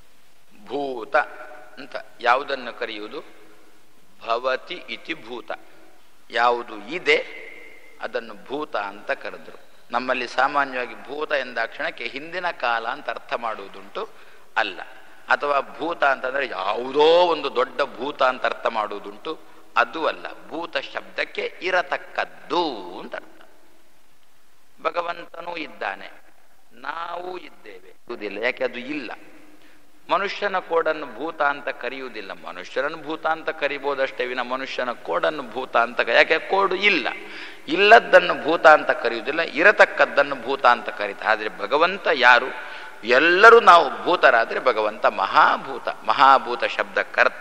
Speaker 1: ಭೂತ ಅಂತ ಯಾವುದನ್ನು ಕರೆಯುವುದು ಭವತಿ ಇತಿ ಭೂತ ಯಾವುದು ಇದೆ ಅದನ್ನು ಭೂತ ಅಂತ ಕರೆದ್ರು ನಮ್ಮಲ್ಲಿ ಸಾಮಾನ್ಯವಾಗಿ ಭೂತ ಎಂದಾಕ್ಷಣಕ್ಕೆ ಹಿಂದಿನ ಕಾಲ ಅಂತ ಅರ್ಥ ಮಾಡುವುದುಂಟು ಅಲ್ಲ ಅಥವಾ ಭೂತ ಅಂತಂದ್ರೆ ಯಾವುದೋ ಒಂದು ದೊಡ್ಡ ಭೂತ ಅಂತ ಅರ್ಥ ಮಾಡುವುದುಂಟು ಅದು ಅಲ್ಲ ಭೂತ ಶಬ್ದಕ್ಕೆ ಇರತಕ್ಕದ್ದು ಅಂತ ಅರ್ಥ ಭಗವಂತನೂ ಇದ್ದಾನೆ ನಾವು ಇದ್ದೇವೆ ಇರುವುದಿಲ್ಲ ಯಾಕೆ ಅದು ಇಲ್ಲ ಮನುಷ್ಯನ ಕೋಡನ್ನು ಭೂತ ಅಂತ ಕರೆಯುವುದಿಲ್ಲ ಮನುಷ್ಯರನ್ನು ಭೂತ ಅಂತ ಕರಿಬೋದಷ್ಟೇ ವಿನ ಮನುಷ್ಯನ ಕೋಡನ್ನು ಭೂತ ಅಂತ ಯಾಕೆ ಕೋಡು ಇಲ್ಲ ಇಲ್ಲದ್ದನ್ನು ಭೂತ ಅಂತ ಕರೆಯುವುದಿಲ್ಲ ಇರತಕ್ಕದ್ದನ್ನು ಭೂತ ಅಂತ ಕರೀತಾರೆ ಆದರೆ ಭಗವಂತ ಯಾರು ಎಲ್ಲರೂ ನಾವು ಭೂತರಾದರೆ ಭಗವಂತ ಮಹಾಭೂತ ಮಹಾಭೂತ ಶಬ್ದ ಕರ್ತ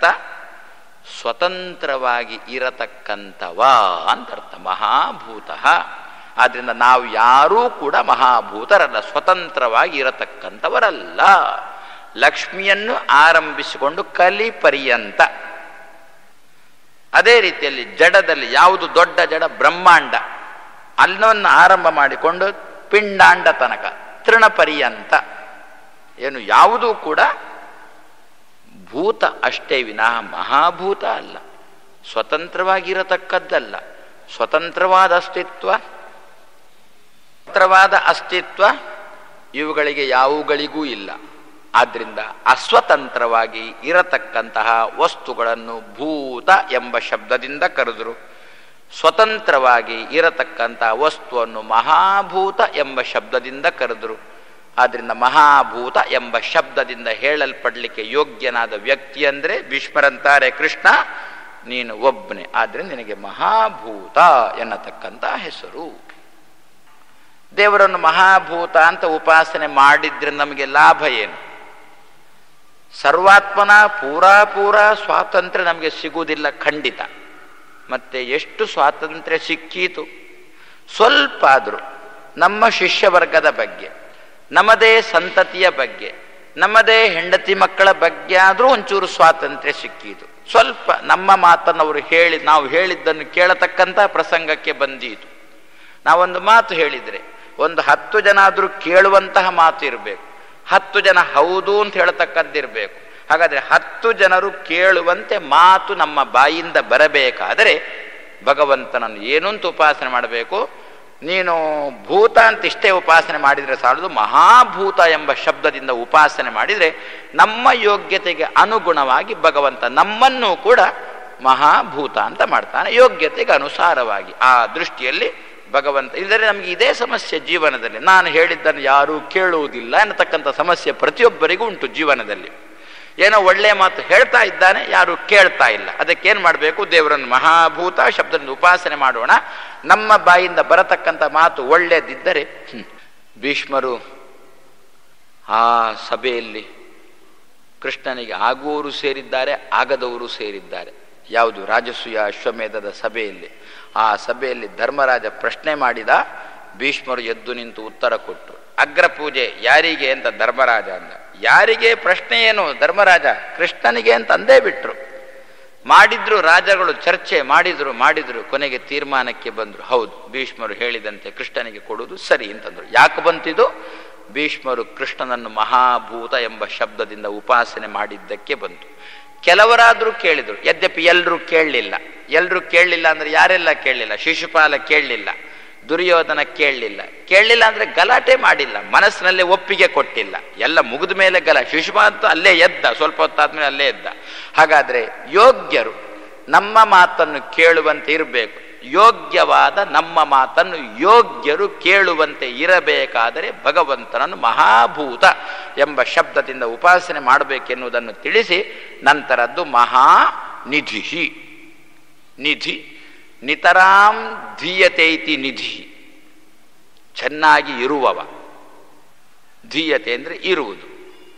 Speaker 1: ಸ್ವತಂತ್ರವಾಗಿ ಇರತಕ್ಕಂಥವ ಅಂತ ಅರ್ಥ ಮಹಾಭೂತ ಆದ್ರಿಂದ ನಾವು ಯಾರೂ ಕೂಡ ಮಹಾಭೂತರಲ್ಲ ಸ್ವತಂತ್ರವಾಗಿ ಇರತಕ್ಕಂಥವರಲ್ಲ ಲಕ್ಷ್ಮಿಯನ್ನು ಆರಂಭಿಸಿಕೊಂಡು ಕಲಿ ಪರ್ಯಂತ ಅದೇ ರೀತಿಯಲ್ಲಿ ಜಡದಲ್ಲಿ ಯಾವುದು ದೊಡ್ಡ ಜಡ ಬ್ರಹ್ಮಾಂಡ ಅನ್ನವನ್ನು ಆರಂಭ ಮಾಡಿಕೊಂಡು ಪಿಂಡಾಂಡ ತನಕ ತೃಣ ಪರ್ಯಂತ ಏನು ಯಾವುದೂ ಕೂಡ ಭೂತ ಅಷ್ಟೇ ವಿನಃ ಮಹಾಭೂತ ಅಲ್ಲ ಸ್ವತಂತ್ರವಾಗಿರತಕ್ಕದ್ದಲ್ಲ ಸ್ವತಂತ್ರವಾದ ಅಸ್ತಿತ್ವ ಸ್ವತಂತ್ರವಾದ ಅಸ್ತಿತ್ವ ಇವುಗಳಿಗೆ ಯಾವುಗಳಿಗೂ ಇಲ್ಲ ಆದ್ರಿಂದ ಅಸ್ವತಂತ್ರವಾಗಿ ಇರತಕ್ಕಂತಹ ವಸ್ತುಗಳನ್ನು ಭೂತ ಎಂಬ ಶಬ್ದದಿಂದ ಕರೆದರು ಸ್ವತಂತ್ರವಾಗಿ ಇರತಕ್ಕಂತಹ ವಸ್ತುವನ್ನು ಮಹಾಭೂತ ಎಂಬ ಶಬ್ದದಿಂದ ಕರೆದರು ಆದ್ರಿಂದ ಮಹಾಭೂತ ಎಂಬ ಶಬ್ದದಿಂದ ಹೇಳಲ್ಪಡಲಿಕ್ಕೆ ಯೋಗ್ಯನಾದ ವ್ಯಕ್ತಿ ಅಂದರೆ ಭೀಷ್ಮರಂತಾರೆ ಕೃಷ್ಣ ನೀನು ಒಬ್ಬನೇ ಆದ್ರಿಂದ ನಿನಗೆ ಮಹಾಭೂತ ಎನ್ನತಕ್ಕಂಥ ಹೆಸರು ದೇವರನ್ನು ಮಹಾಭೂತ ಅಂತ ಉಪಾಸನೆ ಮಾಡಿದ್ರೆ ನಮಗೆ ಲಾಭ ಏನು ಸರ್ವಾತ್ಮನ ಪೂರಾ ಪೂರಾ ಸ್ವಾತಂತ್ರ್ಯ ನಮಗೆ ಸಿಗುವುದಿಲ್ಲ ಖಂಡಿತ ಮತ್ತೆ ಎಷ್ಟು ಸ್ವಾತಂತ್ರ್ಯ ಸಿಕ್ಕೀತು ಸ್ವಲ್ಪ ಆದರೂ ನಮ್ಮ ಶಿಷ್ಯ ವರ್ಗದ ಬಗ್ಗೆ ನಮ್ಮದೇ ಸಂತತಿಯ ಬಗ್ಗೆ ನಮ್ಮದೇ ಹೆಂಡತಿ ಮಕ್ಕಳ ಬಗ್ಗೆ ಆದರೂ ಒಂಚೂರು ಸ್ವಾತಂತ್ರ್ಯ ಸಿಕ್ಕೀತು ಸ್ವಲ್ಪ ನಮ್ಮ ಮಾತನ್ನು ಅವರು ಹೇಳಿ ನಾವು ಹೇಳಿದ್ದನ್ನು ಕೇಳತಕ್ಕಂಥ ಪ್ರಸಂಗಕ್ಕೆ ಬಂದೀತು ನಾವೊಂದು ಮಾತು ಹೇಳಿದರೆ ಒಂದು ಹತ್ತು ಜನ ಆದರೂ ಕೇಳುವಂತಹ ಮಾತು ಇರಬೇಕು ಹತ್ತು ಜನ ಹೌದು ಅಂತ ಹೇಳ್ತಕ್ಕದ್ದಿರಬೇಕು ಹಾಗಾದ್ರೆ ಹತ್ತು ಜನರು ಕೇಳುವಂತೆ ಮಾತು ನಮ್ಮ ಬಾಯಿಂದ ಬರಬೇಕಾದರೆ ಭಗವಂತನನ್ನು ಏನು ಅಂತ ಉಪಾಸನೆ ಮಾಡಬೇಕು ನೀನು ಭೂತ ಅಂತ ಇಷ್ಟೇ ಉಪಾಸನೆ ಮಾಡಿದರೆ ಸಾಲದು ಮಹಾಭೂತ ಎಂಬ ಶಬ್ದದಿಂದ ಉಪಾಸನೆ ಮಾಡಿದರೆ ನಮ್ಮ ಯೋಗ್ಯತೆಗೆ ಅನುಗುಣವಾಗಿ ಭಗವಂತ ನಮ್ಮನ್ನು ಕೂಡ ಮಹಾಭೂತ ಅಂತ ಮಾಡ್ತಾನೆ ಯೋಗ್ಯತೆಗೆ ಅನುಸಾರವಾಗಿ ಆ ದೃಷ್ಟಿಯಲ್ಲಿ ಭಗವಂತ ಇಲ್ಲದ್ರೆ ನಮಗೆ ಇದೇ ಸಮಸ್ಯೆ ಜೀವನದಲ್ಲಿ ನಾನು ಹೇಳಿದ್ದನ್ನು ಯಾರೂ ಕೇಳುವುದಿಲ್ಲ ಅನ್ನತಕ್ಕಂಥ ಸಮಸ್ಯೆ ಪ್ರತಿಯೊಬ್ಬರಿಗೂ ಉಂಟು ಜೀವನದಲ್ಲಿ ಏನೋ ಒಳ್ಳೆಯ ಮಾತು ಹೇಳ್ತಾ ಇದ್ದಾನೆ ಯಾರು ಕೇಳ್ತಾ ಇಲ್ಲ ಅದಕ್ಕೇನು ಮಾಡಬೇಕು ದೇವರನ್ನು ಮಹಾಭೂತ ಶಬ್ದದಿಂದ ಉಪಾಸನೆ ಮಾಡೋಣ ನಮ್ಮ ಬಾಯಿಂದ ಬರತಕ್ಕಂಥ ಮಾತು ಒಳ್ಳೆಯದಿದ್ದರೆ ಭೀಷ್ಮರು ಆ ಸಭೆಯಲ್ಲಿ ಕೃಷ್ಣನಿಗೆ ಆಗುವವರು ಸೇರಿದ್ದಾರೆ ಆಗದವರು ಸೇರಿದ್ದಾರೆ ಯಾವುದು ರಾಜಸೂಯ ಅಶ್ವಮೇಧದ ಸಭೆಯಲ್ಲಿ ಆ ಸಭೆಯಲ್ಲಿ ಧರ್ಮರಾಜ ಪ್ರಶ್ನೆ ಮಾಡಿದ ಭೀಷ್ಮರು ಎದ್ದು ನಿಂತು ಉತ್ತರ ಕೊಟ್ಟರು ಅಗ್ರ ಪೂಜೆ ಯಾರಿಗೆ ಅಂತ ಧರ್ಮರಾಜ ಅಂದ ಯಾರಿಗೆ ಪ್ರಶ್ನೆ ಏನು ಧರ್ಮರಾಜ ಕೃಷ್ಣನಿಗೆ ಅಂತ ಅಂದೇ ಬಿಟ್ರು ಮಾಡಿದ್ರು ರಾಜಗಳು ಚರ್ಚೆ ಮಾಡಿದ್ರು ಮಾಡಿದ್ರು ಕೊನೆಗೆ ತೀರ್ಮಾನಕ್ಕೆ ಬಂದ್ರು ಹೌದು ಭೀಷ್ಮರು ಹೇಳಿದಂತೆ ಕೃಷ್ಣನಿಗೆ ಕೊಡುವುದು ಸರಿ ಅಂತಂದ್ರು ಯಾಕೆ ಬಂತಿದು ಭೀಷ್ಮರು ಕೃಷ್ಣನನ್ನು ಮಹಾಭೂತ ಎಂಬ ಶಬ್ದದಿಂದ ಉಪಾಸನೆ ಮಾಡಿದ್ದಕ್ಕೆ ಬಂತು ಕೆಲವರಾದ್ರೂ ಕೇಳಿದ್ರು ಯದ್ಯಪಿ ಎಲ್ಲರೂ ಕೇಳಲಿಲ್ಲ ಎಲ್ಲರೂ ಕೇಳಲಿಲ್ಲ ಅಂದ್ರೆ ಯಾರೆಲ್ಲ ಕೇಳಲಿಲ್ಲ ಶಿಶುಪಾಲ ಕೇಳಲಿಲ್ಲ ದುರ್ಯೋಧನ ಕೇಳಲಿಲ್ಲ ಕೇಳಲಿಲ್ಲ ಅಂದ್ರೆ ಗಲಾಟೆ ಮಾಡಿಲ್ಲ ಮನಸ್ಸಿನಲ್ಲೇ ಒಪ್ಪಿಗೆ ಕೊಟ್ಟಿಲ್ಲ ಎಲ್ಲ ಮುಗಿದ ಮೇಲೆ ಗಲ ಶಿಶುಪಾಲ ಅಲ್ಲೇ ಎದ್ದ ಸ್ವಲ್ಪ ಹೊತ್ತಾದ್ಮೇಲೆ ಅಲ್ಲೇ ಎದ್ದ ಹಾಗಾದ್ರೆ ಯೋಗ್ಯರು ನಮ್ಮ ಮಾತನ್ನು ಕೇಳುವಂತೆ ಇರಬೇಕು ಯೋಗ್ಯವಾದ ನಮ್ಮ ಮಾತನ್ನು ಯೋಗ್ಯರು ಕೇಳುವಂತೆ ಇರಬೇಕಾದರೆ ಭಗವಂತನನ್ನು ಮಹಾಭೂತ ಎಂಬ ಶಬ್ದದಿಂದ ಉಪಾಸನೆ ಮಾಡಬೇಕೆನ್ನುವುದನ್ನು ತಿಳಿಸಿ ನಂತರದ್ದು ಮಹಾನಿಧಿ ನಿಧಿ ನಿತರಾಂ ಧೀಯತೈತಿ ನಿಧಿ ಚೆನ್ನಾಗಿ ಇರುವವ ಧೀಯತೆ ಅಂದರೆ ಇರುವುದು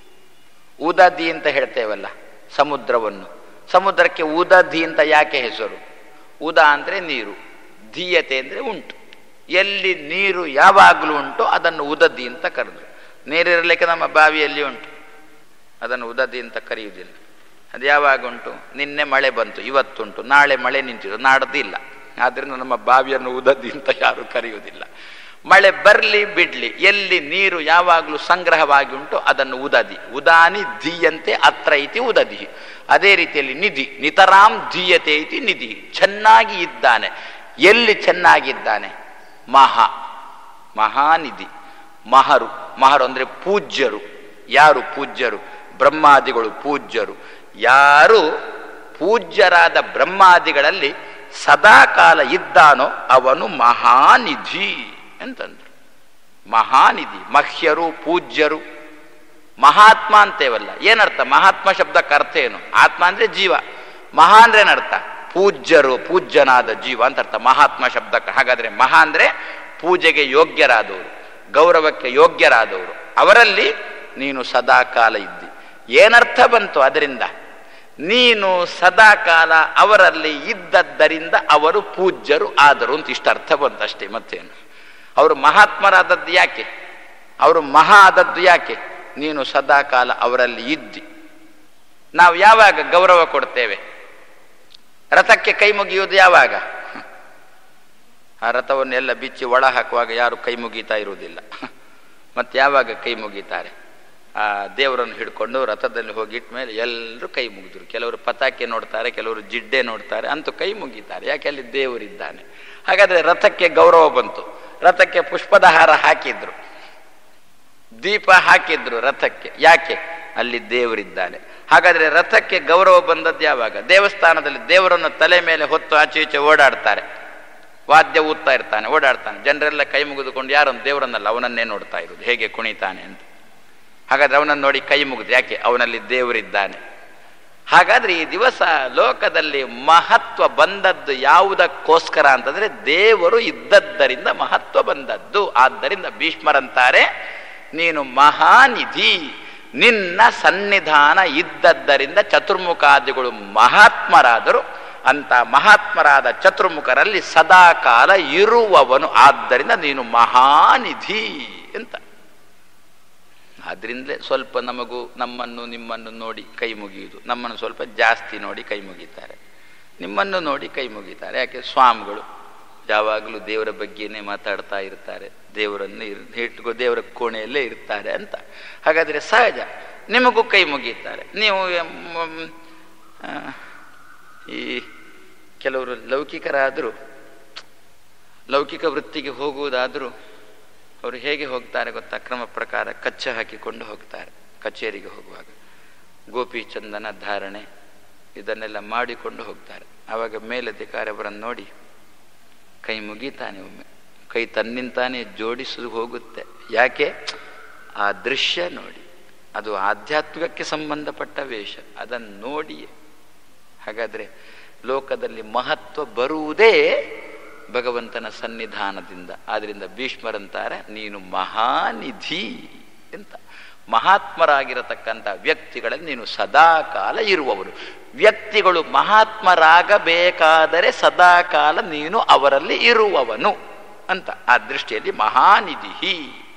Speaker 1: ಉದದಿ ಅಂತ ಹೇಳ್ತೇವಲ್ಲ ಸಮುದ್ರವನ್ನು ಸಮುದ್ರಕ್ಕೆ ಉದದಿ ಅಂತ ಯಾಕೆ ಹೆಸರು ಉದ ಅಂದರೆ ನೀರು ಧೀಯತೆ ಅಂದರೆ ಉಂಟು ಎಲ್ಲಿ ನೀರು ಯಾವಾಗಲೂ ಉಂಟು ಅದನ್ನು ಉದದಿ ಅಂತ ಕರೆದ್ರು ನೀರಿರಲಿಕ್ಕೆ ನಮ್ಮ ಬಾವಿಯಲ್ಲಿ ಉಂಟು ಅದನ್ನು ಉದದಿ ಅಂತ ಕರೆಯುವುದಿಲ್ಲ ಅದು ಯಾವಾಗ ಉಂಟು ನಿನ್ನೆ ಮಳೆ ಬಂತು ಇವತ್ತುಂಟು ನಾಳೆ ಮಳೆ ನಿಂತಿದ್ದು ನಾಡ್ದಿಲ್ಲ ಆದ್ದರಿಂದ ನಮ್ಮ ಬಾವಿಯನ್ನು ಉದದಿ ಅಂತ ಯಾರು ಕರೆಯುವುದಿಲ್ಲ ಮಳೆ ಬರಲಿ ಬಿಡ್ಲಿ ಎಲ್ಲಿ ನೀರು ಯಾವಾಗಲೂ ಸಂಗ್ರಹವಾಗಿ ಉಂಟು ಅದನ್ನು ಉದದಿ ಉದಾನಿ ಧೀಯಂತೆ ಅತ್ರ ಐತಿ ಉದದಿ ಅದೇ ರೀತಿಯಲ್ಲಿ ನಿಧಿ ನಿತರಾಂ ಧೀಯತೆ ಐತಿ ನಿಧಿ ಚೆನ್ನಾಗಿ ಇದ್ದಾನೆ ಎಲ್ಲಿ ಚೆನ್ನಾಗಿದ್ದಾನೆ ಮಹಾ ಮಹಾನಿಧಿ ಮಹರು ಮಹರು ಅಂದ್ರೆ ಪೂಜ್ಯರು ಯಾರು ಪೂಜ್ಯರು ಬ್ರಹ್ಮಾದಿಗಳು ಪೂಜ್ಯರು ಯಾರು ಪೂಜ್ಯರಾದ ಬ್ರಹ್ಮಾದಿಗಳಲ್ಲಿ ಸದಾಕಾಲ ಇದ್ದಾನೋ ಅವನು ಮಹಾನಿಧಿ ಅಂತಂದ್ರು ಮಹಾನಿಧಿ ಮಹ್ಯರು ಪೂಜ್ಯರು ಮಹಾತ್ಮ ಅಂತೇವಲ್ಲ ಏನರ್ಥ ಮಹಾತ್ಮ ಶಬ್ದಕ್ಕೆ ಅರ್ಥ ಏನು ಆತ್ಮ ಅಂದ್ರೆ ಜೀವ ಮಹಾ ಅಂದ್ರೆ ಏನರ್ಥ ಪೂಜ್ಯರು ಪೂಜ್ಯನಾದ ಜೀವ ಅಂತ ಅರ್ಥ ಮಹಾತ್ಮ ಶಬ್ದಕ್ಕೆ ಹಾಗಾದ್ರೆ ಮಹಾ ಅಂದ್ರೆ ಪೂಜೆಗೆ ಯೋಗ್ಯರಾದವರು ಗೌರವಕ್ಕೆ ಯೋಗ್ಯರಾದವರು ಅವರಲ್ಲಿ ನೀನು ಸದಾಕಾಲ ಇದ್ದಿ ಏನರ್ಥ ಬಂತು ಅದರಿಂದ ನೀನು ಸದಾಕಾಲ ಅವರಲ್ಲಿ ಇದ್ದದ್ದರಿಂದ ಅವರು ಪೂಜ್ಯರು ಆದರು ಅಂತ ಇಷ್ಟ ಅರ್ಥ ಬಂತು ಅಷ್ಟೇ ಮತ್ತೇನು ಅವರು ಮಹಾತ್ಮರಾದದ್ದು ಯಾಕೆ ಅವರು ಮಹಾ ಆದದ್ದು ಯಾಕೆ ನೀನು ಸದಾಕಾಲ ಅವರಲ್ಲಿ ಇದ್ದಿ ನಾವು ಯಾವಾಗ ಗೌರವ ಕೊಡ್ತೇವೆ ರಥಕ್ಕೆ ಕೈ ಮುಗಿಯುವುದು ಯಾವಾಗ ಆ ರಥವನ್ನೆಲ್ಲ ಬಿಚ್ಚಿ ಒಳ ಹಾಕುವಾಗ ಯಾರು ಕೈ ಮುಗೀತಾ ಇರುವುದಿಲ್ಲ ಮತ್ತೆ ಯಾವಾಗ ಕೈ ಮುಗೀತಾರೆ ಆ ದೇವರನ್ನು ಹಿಡ್ಕೊಂಡು ರಥದಲ್ಲಿ ಹೋಗಿಟ್ಟ ಮೇಲೆ ಎಲ್ಲರೂ ಕೈ ಮುಗಿದ್ರು ಕೆಲವರು ಪತಾಕೆ ನೋಡ್ತಾರೆ ಕೆಲವರು ಜಿಡ್ಡೆ ನೋಡ್ತಾರೆ ಅಂತೂ ಕೈ ಮುಗಿತಾರೆ ಯಾಕೆ ಅಲ್ಲಿ ದೇವರಿದ್ದಾನೆ ಹಾಗಾದ್ರೆ ರಥಕ್ಕೆ ಗೌರವ ಬಂತು ರಥಕ್ಕೆ ಪುಷ್ಪದ ಹಾರ ಹಾಕಿದ್ರು ದೀಪ ಹಾಕಿದ್ರು ರಥಕ್ಕೆ ಯಾಕೆ ಅಲ್ಲಿ ದೇವರಿದ್ದಾನೆ ಹಾಗಾದ್ರೆ ರಥಕ್ಕೆ ಗೌರವ ಬಂದದ್ದು ಯಾವಾಗ ದೇವಸ್ಥಾನದಲ್ಲಿ ದೇವರನ್ನು ತಲೆ ಮೇಲೆ ಹೊತ್ತು ಆಚೆ ಈಚೆ ಓಡಾಡ್ತಾರೆ ವಾದ್ಯ ಊದ್ತಾ ಇರ್ತಾನೆ ಓಡಾಡ್ತಾನೆ ಜನರೆಲ್ಲ ಕೈ ಮುಗಿದುಕೊಂಡು ಯಾರನ್ನು ದೇವರನ್ನಲ್ಲ ಅವನನ್ನೇ ನೋಡ್ತಾ ಇರುವುದು ಹೇಗೆ ಕುಣಿತಾನೆ ಅಂತ ಹಾಗಾದ್ರೆ ಅವನನ್ನು ನೋಡಿ ಕೈ ಮುಗಿದು ಯಾಕೆ ಅವನಲ್ಲಿ ದೇವರಿದ್ದಾನೆ ಹಾಗಾದ್ರೆ ಈ ದಿವಸ ಲೋಕದಲ್ಲಿ ಮಹತ್ವ ಬಂದದ್ದು ಯಾವುದಕ್ಕೋಸ್ಕರ ಅಂತಂದ್ರೆ ದೇವರು ಇದ್ದದ್ದರಿಂದ ಮಹತ್ವ ಬಂದದ್ದು ಆದ್ದರಿಂದ ಭೀಷ್ಮರಂತಾರೆ ನೀನು ಮಹಾನಿಧಿ ನಿನ್ನ ಸನ್ನಿಧಾನ ಇದ್ದದ್ದರಿಂದ ಚತುರ್ಮುಖಾದಿಗಳು ಮಹಾತ್ಮರಾದರು ಅಂತ ಮಹಾತ್ಮರಾದ ಚತುರ್ಮುಖರಲ್ಲಿ ಸದಾಕಾಲ ಇರುವವನು ಆದ್ದರಿಂದ ನೀನು ಮಹಾನಿಧಿ ಅಂತ ಆದ್ರಿಂದಲೇ ಸ್ವಲ್ಪ ನಮಗೂ ನಮ್ಮನ್ನು ನಿಮ್ಮನ್ನು ನೋಡಿ ಕೈ ಮುಗಿಯುವುದು ನಮ್ಮನ್ನು ಸ್ವಲ್ಪ ಜಾಸ್ತಿ ನೋಡಿ ಕೈ ಮುಗಿತಾರೆ ನಿಮ್ಮನ್ನು ನೋಡಿ ಕೈ ಮುಗಿತಾರೆ ಯಾಕೆ ಸ್ವಾಮಿಗಳು ಯಾವಾಗಲೂ ದೇವರ ಬಗ್ಗೆನೇ ಮಾತಾಡ್ತಾ ಇರ್ತಾರೆ ದೇವರನ್ನು ಇಟ್ಕೋ ದೇವರ ಕೋಣೆಯಲ್ಲೇ ಇರ್ತಾರೆ ಅಂತ ಹಾಗಾದರೆ ಸಹಜ ನಿಮಗೂ ಕೈ ಮುಗಿತಾರೆ ನೀವು ಈ ಕೆಲವರು ಲೌಕಿಕರಾದರೂ ಲೌಕಿಕ ವೃತ್ತಿಗೆ ಹೋಗುವುದಾದರೂ ಅವರು ಹೇಗೆ ಹೋಗ್ತಾರೆ ಗೊತ್ತಾ ಕ್ರಮ ಪ್ರಕಾರ ಕಚ್ಚ ಹಾಕಿಕೊಂಡು ಹೋಗ್ತಾರೆ ಕಚೇರಿಗೆ ಹೋಗುವಾಗ ಗೋಪಿ ಚಂದನ ಧಾರಣೆ ಇದನ್ನೆಲ್ಲ ಮಾಡಿಕೊಂಡು ಹೋಗ್ತಾರೆ ಆವಾಗ ಮೇಲಧಿಕಾರಿ ಅವರನ್ನು ನೋಡಿ ಕೈ ಮುಗಿತಾನೆ ಒಮ್ಮೆ ಕೈ ತನ್ನಿಂತಾನೆ ಜೋಡಿಸು ಹೋಗುತ್ತೆ ಯಾಕೆ ಆ ದೃಶ್ಯ ನೋಡಿ ಅದು ಆಧ್ಯಾತ್ಮಿಕಕ್ಕೆ ಸಂಬಂಧಪಟ್ಟ ವೇಷ ಅದನ್ನು ನೋಡಿ ಹಾಗಾದ್ರೆ ಲೋಕದಲ್ಲಿ ಮಹತ್ವ ಬರುವುದೇ ಭಗವಂತನ ಸನ್ನಿಧಾನದಿಂದ ಆದ್ರಿಂದ ಭೀಷ್ಮರಂತಾರೆ ನೀನು ಮಹಾನಿಧಿ ಅಂತ ಮಹಾತ್ಮರಾಗಿರತಕ್ಕಂಥ ವ್ಯಕ್ತಿಗಳಲ್ಲಿ ನೀನು ಸದಾಕಾಲ ಇರುವವರು ವ್ಯಕ್ತಿಗಳು ಮಹಾತ್ಮರಾಗಬೇಕಾದರೆ ಸದಾಕಾಲ ನೀನು ಅವರಲ್ಲಿ ಇರುವವನು ಅಂತ ಆ ದೃಷ್ಟಿಯಲ್ಲಿ ಮಹಾನಿಧಿ